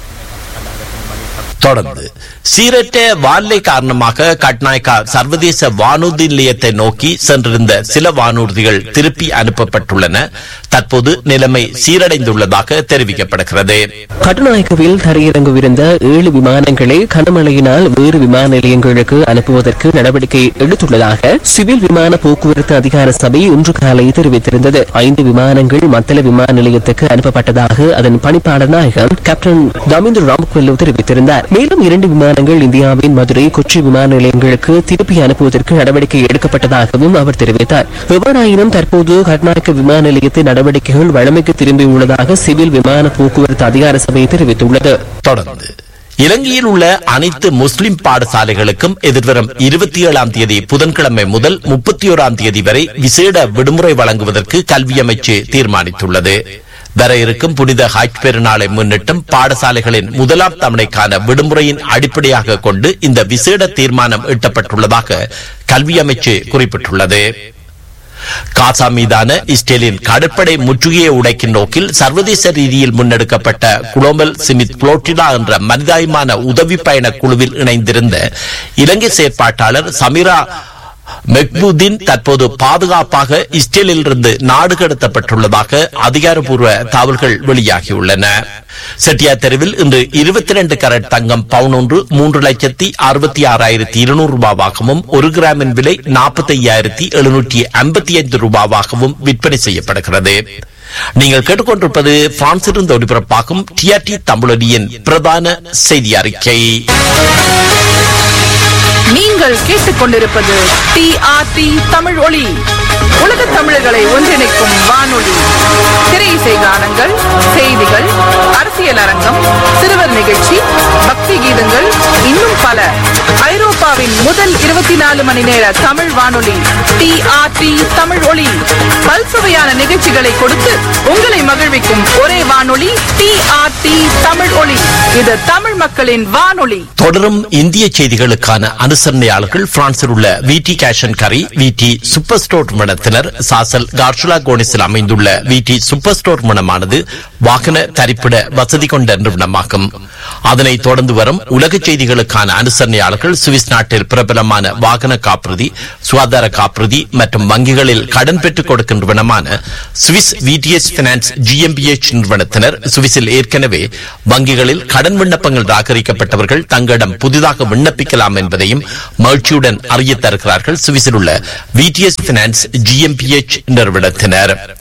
தொடர்ந்து சீரற்ற வானிலை காரணமாக கட்நாயக்கா சர்வதேச வானூர்தி நிலையத்தை நோக்கி சென்றிருந்த சில வானூர்திகள் திருப்பி அனுப்பப்பட்டுள்ளன தற்போது நிலைமை சீரடைந்துள்ளதாக தெரிவிக்கப்படுகிறது கட்டுநாயக்கவில் தரையிறங்கவிருந்த ஏழு விமானங்களை கனமழையினால் வேறு விமான நிலையங்களுக்கு அனுப்புவதற்கு நடவடிக்கை எடுத்துள்ளதாக சிவில் விமான போக்குவரத்து அதிகார சபை இன்று காலை தெரிவித்திருந்தது ஐந்து விமானங்கள் மத்தள விமான நிலையத்துக்கு அனுப்பப்பட்டதாக அதன் பணிப்பாளர் நாயகம் கேப்டன் தமிந்திர ராமகுல்லு தெரிவித்திருந்தார் மேலும் இரண்டு விமானங்கள் இந்தியாவின் மதுரை கொச்சி விமான நிலையங்களுக்கு திருப்பி அனுப்புவதற்கு நடவடிக்கை எடுக்கப்பட்டதாகவும் அவர் தெரிவித்தார் எவ்வாறாயினும் தற்போது கர்நாடக விமான நிலையத்தின் நடவடிக்கைகள் வழமைக்கு திரும்பியுள்ளதாக சிவில் விமான போக்குவரத்து அதிகார சபை தெரிவித்துள்ளது தொடர்ந்து இலங்கையில் உள்ள அனைத்து முஸ்லிம் பாடசாலைகளுக்கும் எதிர்வரும் இருபத்தி ஏழாம் தேதி புதன்கிழமை முதல் முப்பத்தி ஓராம் தேதி வரை விசேட விடுமுறை வழங்குவதற்கு கல்வி அமைச்சு தீர்மானித்துள்ளது வர இருக்கும் புனித ஹஜ் பெருநாளை முன்னிட்டும் பாடசாலைகளின் முதலாம் தவணைக்கான விடுமுறையின் அடிப்படையாக கொண்டு இந்த விசேட தீர்மானம் எட்டப்பட்டுள்ளதாக கல்வி அமைச்சு குறிப்பிட்டுள்ளது காசா மீதான இஸ்ரேலின் கடற்படை முற்றுகையை உடைக்கும் நோக்கில் சர்வதேச ரீதியில் முன்னெடுக்கப்பட்ட குளோபல் சிமித் புளோட்டினா என்ற மனிதாயமான உதவி பயண குழுவில் இணைந்திருந்த இலங்கை செயற்பாட்டாளர் சமீரா மெக்பூதின் தற்போது பாதுகாப்பாக இஸ்ரேலில் இருந்து நாடு கடத்தப்பட்டுள்ளதாக அதிகாரப்பூர்வ தகவல்கள் வெளியாகியுள்ளன செட்டியார் தெருவில் இன்று இருபத்தி ரெண்டு கரட் தங்கம் பவுன் ஒன்று மூன்று லட்சத்தி அறுபத்தி ஆறாயிரத்தி இருநூறு ரூபாவாகவும் ஒரு கிராமின் விலை நாற்பத்தி ஐயாயிரத்தி எழுநூற்றி ஐம்பத்தி ஐந்து ரூபாவாகவும் விற்பனை செய்யப்படுகிறது நீங்கள் கேட்டுக்கொண்டிருப்பது பிரான்சிலிருந்து ஒளிபரப்பாகும் டிஆர்டி தமிழொலியின் பிரதான செய்தி அறிக்கை நீங்கள் கேட்டுக்கொண்டிருப்பது டிஆர்டி தமிழ் ஒளி உலக தமிழர்களை ஒன்றிணைக்கும் வானொலி திரை இசை கானங்கள் செய்திகள் அரசியல் அரங்கம் சிறுவர் நிகழ்ச்சி பக்தி கீதங்கள் இன்னும் பல ஐரோப்பாவின் முதல் இருபத்தி நாலு மணி நேர தமிழ் வானொலி டிஆர்டி தமிழ் ஒளி பல்சுவையான நிகழ்ச்சிகளை கொடுத்து உங்களை மகிழ்விக்கும் ஒரே வானொலி டிஆர்டி தமிழ் ஒளி இது தமிழ் மக்களின் வானொலி தொடரும் இந்திய செய்திகளுக்கான அனுசரணையாளர்கள் பிரான்சில் உள்ள விடி கேஷன் கரி விடி சூப்பர் ஸ்டோர் நிறுவனத்தினர் சாசல் கார்ஷுலா கோனிஸில் அமைந்துள்ள விடி சூப்பர் ஸ்டோர் நிறுவனமானது வாகன தரிப்பிட வசதி கொண்ட நிறுவனமாகும் அதனைத் தொடர்ந்து வரும் உலக செய்திகளுக்கான அனுசரணையாளர்கள் சுவிஸ் நாட்டில் பிரபலமான வாகன காப்புறுதி சுகாதார காப்புறுதி மற்றும் வங்கிகளில் கடன் பெற்றுக் கொடுக்கும் நிறுவனமான சுவிஸ் விடிஎஸ் பினான்ஸ் ஜிஎம்பிஎச் நிறுவனத்தினர் சுவிஸில் ஏற்கனவே வங்கிகளில் கடன் விண்ணப்பங்கள் ராகரிக்கப்பட்டவர்கள் தங்களிடம் புதிதாக விண்ணப்பிக்கலாம் என்பதையும் மகிழ்ச்சியுடன் அறிய தருகிறார்கள் சுவிஸில் உள்ள விடிஎஸ் பினான்ஸ் ஜிஎம்பிஎச் நிறுவனத்தினர்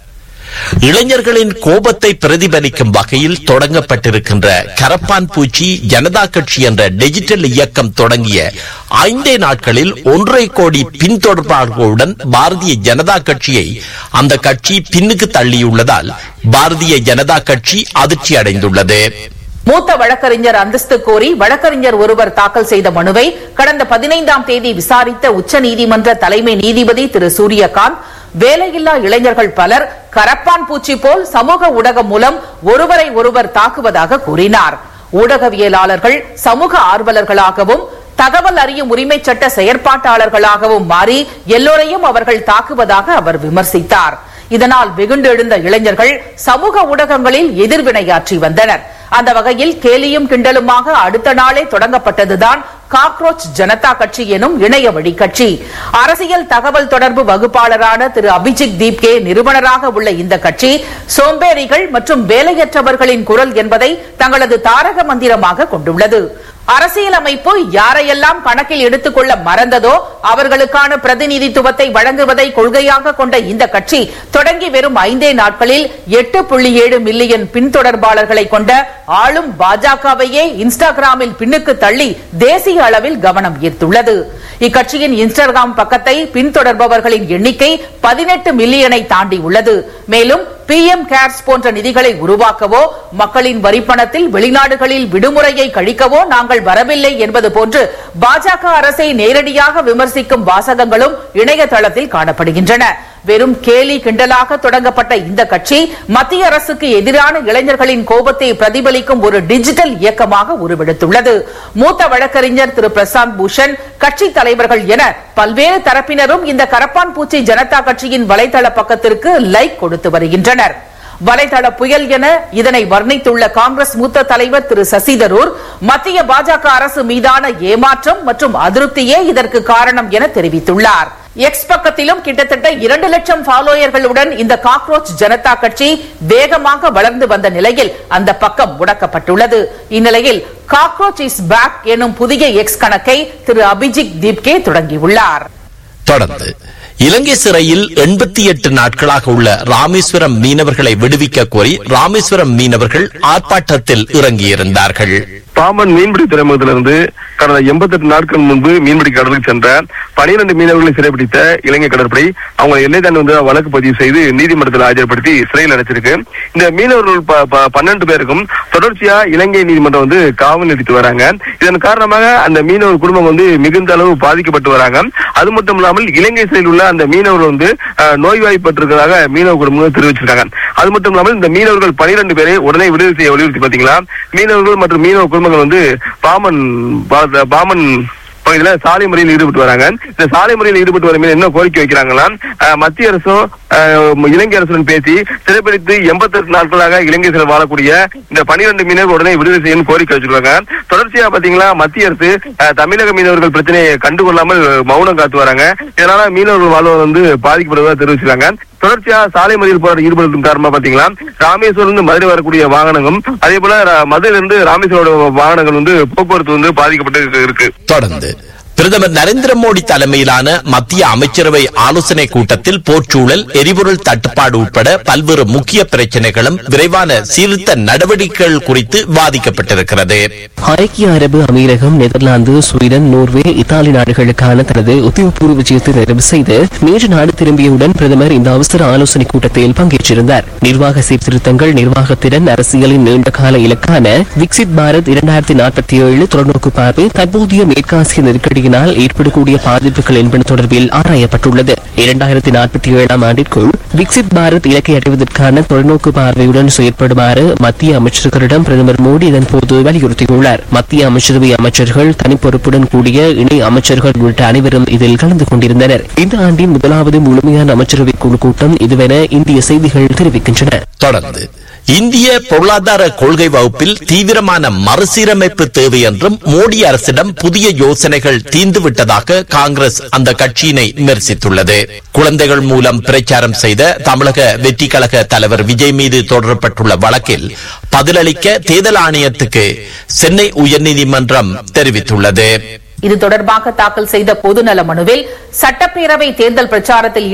இளைஞர்களின் கோபத்தை பிரதிபலிக்கும் வகையில் தொடங்கப்பட்டிருக்கின்ற கரப்பான் பூச்சி ஜனதா கட்சி என்ற டிஜிட்டல் இயக்கம் தொடங்கிய ஐந்தே நாட்களில் ஒன்றரை கோடி பின்தொடர்பாளர்களுடன் பாரதிய ஜனதா கட்சியை அந்த கட்சி பின்னுக்கு தள்ளியுள்ளதால் பாரதிய ஜனதா கட்சி அதிர்ச்சி அடைந்துள்ளது மூத்த வழக்கறிஞர் அந்தஸ்து கோரி வழக்கறிஞர் ஒருவர் தாக்கல் செய்த மனுவை கடந்த பதினைந்தாம் தேதி விசாரித்த உச்சநீதிமன்ற தலைமை நீதிபதி திரு சூரியகாந்த் வேலையில்லா இளைஞர்கள் பலர் கரப்பான் பூச்சி போல் சமூக ஊடகம் மூலம் ஒருவரை ஒருவர் தாக்குவதாக கூறினார் ஊடகவியலாளர்கள் சமூக ஆர்வலர்களாகவும் தகவல் அறியும் உரிமை சட்ட செயற்பாட்டாளர்களாகவும் மாறி எல்லோரையும் அவர்கள் தாக்குவதாக அவர் விமர்சித்தார் இதனால் வெகுண்டு எழுந்த இளைஞர்கள் சமூக ஊடகங்களில் எதிர்வினையாற்றி வந்தனர் அந்த வகையில் கேலியும் கிண்டலுமாக அடுத்த நாளே தொடங்கப்பட்டதுதான் காக்ரோச் ஜனதா கட்சி எனும் இணைய வழி கட்சி அரசியல் தகவல் தொடர்பு வகுப்பாளரான திரு அபிஜித் தீப்கே நிறுவனராக உள்ள இந்த கட்சி சோம்பேறிகள் மற்றும் வேலையற்றவர்களின் குரல் என்பதை தங்களது தாரக மந்திரமாக கொண்டுள்ளது அரசியலமைப்பு யாரையெல்லாம் கணக்கில் எடுத்துக்கொள்ள மறந்ததோ அவர்களுக்கான பிரதிநிதித்துவத்தை வழங்குவதை கொள்கையாக கொண்ட இந்த கட்சி தொடங்கி வெறும் ஐந்தே நாட்களில் எட்டு புள்ளி ஏழு மில்லியன் பின்தொடர்பாளர்களை கொண்ட ஆளும் பாஜகவையே இன்ஸ்டாகிராமில் பின்னுக்கு தள்ளி தேசிய அளவில் கவனம் ஈர்த்துள்ளது இக்கட்சியின் இன்ஸ்டாகிராம் பக்கத்தை பின்தொடர்பவர்களின் எண்ணிக்கை பதினெட்டு மில்லியனை தாண்டி உள்ளது மேலும் பி எம் கேர்ஸ் போன்ற நிதிகளை உருவாக்கவோ மக்களின் வரிப்பணத்தில் வெளிநாடுகளில் விடுமுறையை கழிக்கவோ நாங்கள் வரவில்லை என்பது போன்று பாஜக அரசை நேரடியாக விமர்சிக்கும் வாசகங்களும் இணையதளத்தில் காணப்படுகின்றன வெறும் கேலி கிண்டலாக தொடங்கப்பட்ட இந்த கட்சி மத்திய அரசுக்கு எதிரான இளைஞர்களின் கோபத்தை பிரதிபலிக்கும் ஒரு டிஜிட்டல் இயக்கமாக உருவெடுத்துள்ளது மூத்த வழக்கறிஞர் திரு பிரசாந்த் பூஷன் கட்சி தலைவர்கள் என பல்வேறு தரப்பினரும் இந்த கரப்பான் பூச்சி ஜனதா கட்சியின் வலைதள பக்கத்திற்கு லைக் கொடுத்து வருகின்றனர் வலைதள புயல் என இதனை வர்ணித்துள்ள காங்கிரஸ் மூத்த தலைவர் திரு சசிதரூர் மத்திய பாஜக அரசு மீதான ஏமாற்றம் மற்றும் அதிருப்தியே இதற்கு காரணம் என தெரிவித்துள்ளார் எக்ஸ் பக்கத்திலும் கிட்டத்தட்ட இரண்டு லட்சம் ஃபாலோயர்களுடன் இந்த காக்ரோச் ஜனதா கட்சி வேகமாக வளர்ந்து வந்த நிலையில் அந்த பக்கம் முடக்கப்பட்டுள்ளது இந்நிலையில் காக்ரோச் இஸ் பேக் எனும் புதிய எக்ஸ் கணக்கை திரு அபிஜித் தீப்கே தொடங்கியுள்ளார் தொடர்ந்து இலங்கை சிறையில் எண்பத்தி எட்டு நாட்களாக உள்ள ராமேஸ்வரம் மீனவர்களை விடுவிக்க கோரி ராமேஸ்வரம் மீனவர்கள் ஆர்ப்பாட்டத்தில் இறங்கியிருந்தார்கள் பாம்பன் மீன்பிடி துறைமுகத்திலிருந்து கடந்த எண்பத்தி எட்டு நாட்கள் முன்பு மீன்பிடி கடலுக்கு சென்ற பனிரெண்டு மீனவர்களை சிறைப்பிடித்த இலங்கை கடற்படை அவங்க எல்லை தாண்டி வந்து வழக்கு பதிவு செய்து நீதிமன்றத்தில் ஆஜர்படுத்தி சிறையில் அடைச்சிருக்கு இந்த மீனவர்கள் ப- ப- பன்னெண்டு பேருக்கும் தொடர்ச்சியா இலங்கை நீதிமன்றம் வந்து காவல் நிறுத்தி வராங்க இதன் காரணமாக அந்த மீனவர் குடும்பம் வந்து மிகுந்த அளவு பாதிக்கப்பட்டு வராங்க அது மட்டும் இல்லாமல் இலங்கை சிறையில் உள்ள அந்த மீனவர்கள் வந்து அஹ், நோய்வாய்ப்பட்டிருக்கிறதாக மீனவ குடும்பங்கள் தெரிவிச்சிருக்காங்க அது மட்டும் இல்லாமல் இந்த மீனவர்கள் பனிரெண்டு பேரை உடனே விடுதலை செய்ய வலியுறுத்தி பாத்தீங்களா மீனவர்கள் மற்றும் மீனவ குடும்பங்கள் வந்து பாமன் பா- பாமன் பகுதியில சாலை முறையில் ஈடுபட்டு வராங்க இந்த சாலை முறையில் ஈடுபட்டு வரும் மீது என்ன கோரிக்கை வைக்கிறாங்கன்னா அஹ், மத்திய அரசும் அஹ், இலங்கை அரசுடன் பேசி சிறைப்பிடித்து எண்பத்தி எட்டு நாட்களாக இலங்கை சிறையில் வாழக்கூடிய இந்த பனிரெண்டு மீனவர் உடனே விடுதலை செய்யணும் கோரிக்கை வச்சிருக்காங்க தொடர்ச்சியா பாத்தீங்களா மத்திய அரசு அஹ், தமிழக மீனவர்கள் பிரச்சனையை கண்டுகொள்ளாமல் மௌனம் காத்து வராங்க இதனால மீனவர்கள் வாழ்வது வந்து பாதிக்கப்படுவதாக தெரிவிச்சிருக்காங்க தொடர்ச்சியா சாலை மறியல் போராட்டம் ஈடுபடுவதன் காரணமா பாத்தீங்களா ராமேஸ்வரம் இருந்து மதுரை வரக்கூடிய வாகனங்களும் அதே போல ர- மதுரையில இருந்து ராமேஸ்வரோட வாகனங்கள் வந்து போக்குவரத்து வந்து பாதிக்கப்பட்டு இருக்கு தொடர்ந்து பிரதமர் நரேந்திர மோடி தலைமையிலான மத்திய அமைச்சரவை ஆலோசனை கூட்டத்தில் போர்ச்சூழல் எரிபொருள் தட்டுப்பாடு உட்பட பல்வேறு முக்கிய பிரச்சனைகளும் விரைவான சீர்திருத்த நடவடிக்கைகள் குறித்து விவாதிக்கப்பட்டிருக்கிறது ஐக்கிய அரபு அமீரகம் நெதர்லாந்து ஸ்வீடன் நோர்வே இத்தாலி நாடுகளுக்கான தனது உத்தியோகபூர்வ விஜயத்தை நிறைவு செய்து நேற்று நாடு திரும்பியவுடன் பிரதமர் இந்த அவசர ஆலோசனை கூட்டத்தில் பங்கேற்றிருந்தார் நிர்வாக சீர்திருத்தங்கள் நிர்வாகத்திறன் அரசியலின் நீண்டகால இலக்கான விக்சித் பாரத் இரண்டாயிரத்தி நாற்பத்தி ஏழு தொலைநோக்கு பார்வை தற்போதைய மேற்காசிய நெருக்கடியினால் ஏற்படக்கூடிய பாதிப்புகள் என்பன தொடர்பில் ஆராயப்பட்டுள்ளது இரண்டாயிரத்தி நாற்பத்தி ஏழாம் ஆண்டிற்குள் விக்சித் பாரத் இலக்கை அடைவதற்கான தொலைநோக்கு பார்வையுடன் செயற்படுமாறு மத்திய அமைச்சர்களிடம் பிரதமர் மோடி இதன்போது வலியுறுத்தியுள்ளார் மத்திய அமைச்சரவை அமைச்சர்கள் தனிப்பொறுப்புடன் கூடிய இணை அமைச்சர்கள் உள்ளிட்ட அனைவரும் இதில் கலந்து கொண்டிருந்தனர் இந்த ஆண்டின் முதலாவது முழுமையான அமைச்சரவை குழு கூட்டம் இதுவென இந்திய செய்திகள் தெரிவிக்கின்றன தொடர்ந்து இந்திய பொருளாதார கொள்கை வகுப்பில் தீவிரமான மறுசீரமைப்பு தேவை என்றும் மோடி அரசிடம் புதிய யோசனைகள் தீர்ந்துவிட்டதாக காங்கிரஸ் அந்த கட்சியினை விமர்சித்துள்ளது குழந்தைகள் மூலம் பிரச்சாரம் செய்த தமிழக வெற்றி கழக தலைவர் விஜய் மீது தொடரப்பட்டுள்ள வழக்கில் பதிலளிக்க தேர்தல் ஆணையத்துக்கு சென்னை உயர்நீதிமன்றம் தெரிவித்துள்ளது இது தொடர்பாக தாக்கல் செய்த பொதுநல மனுவில் சட்டப்பேரவை தேர்தல் பிரச்சாரத்தில்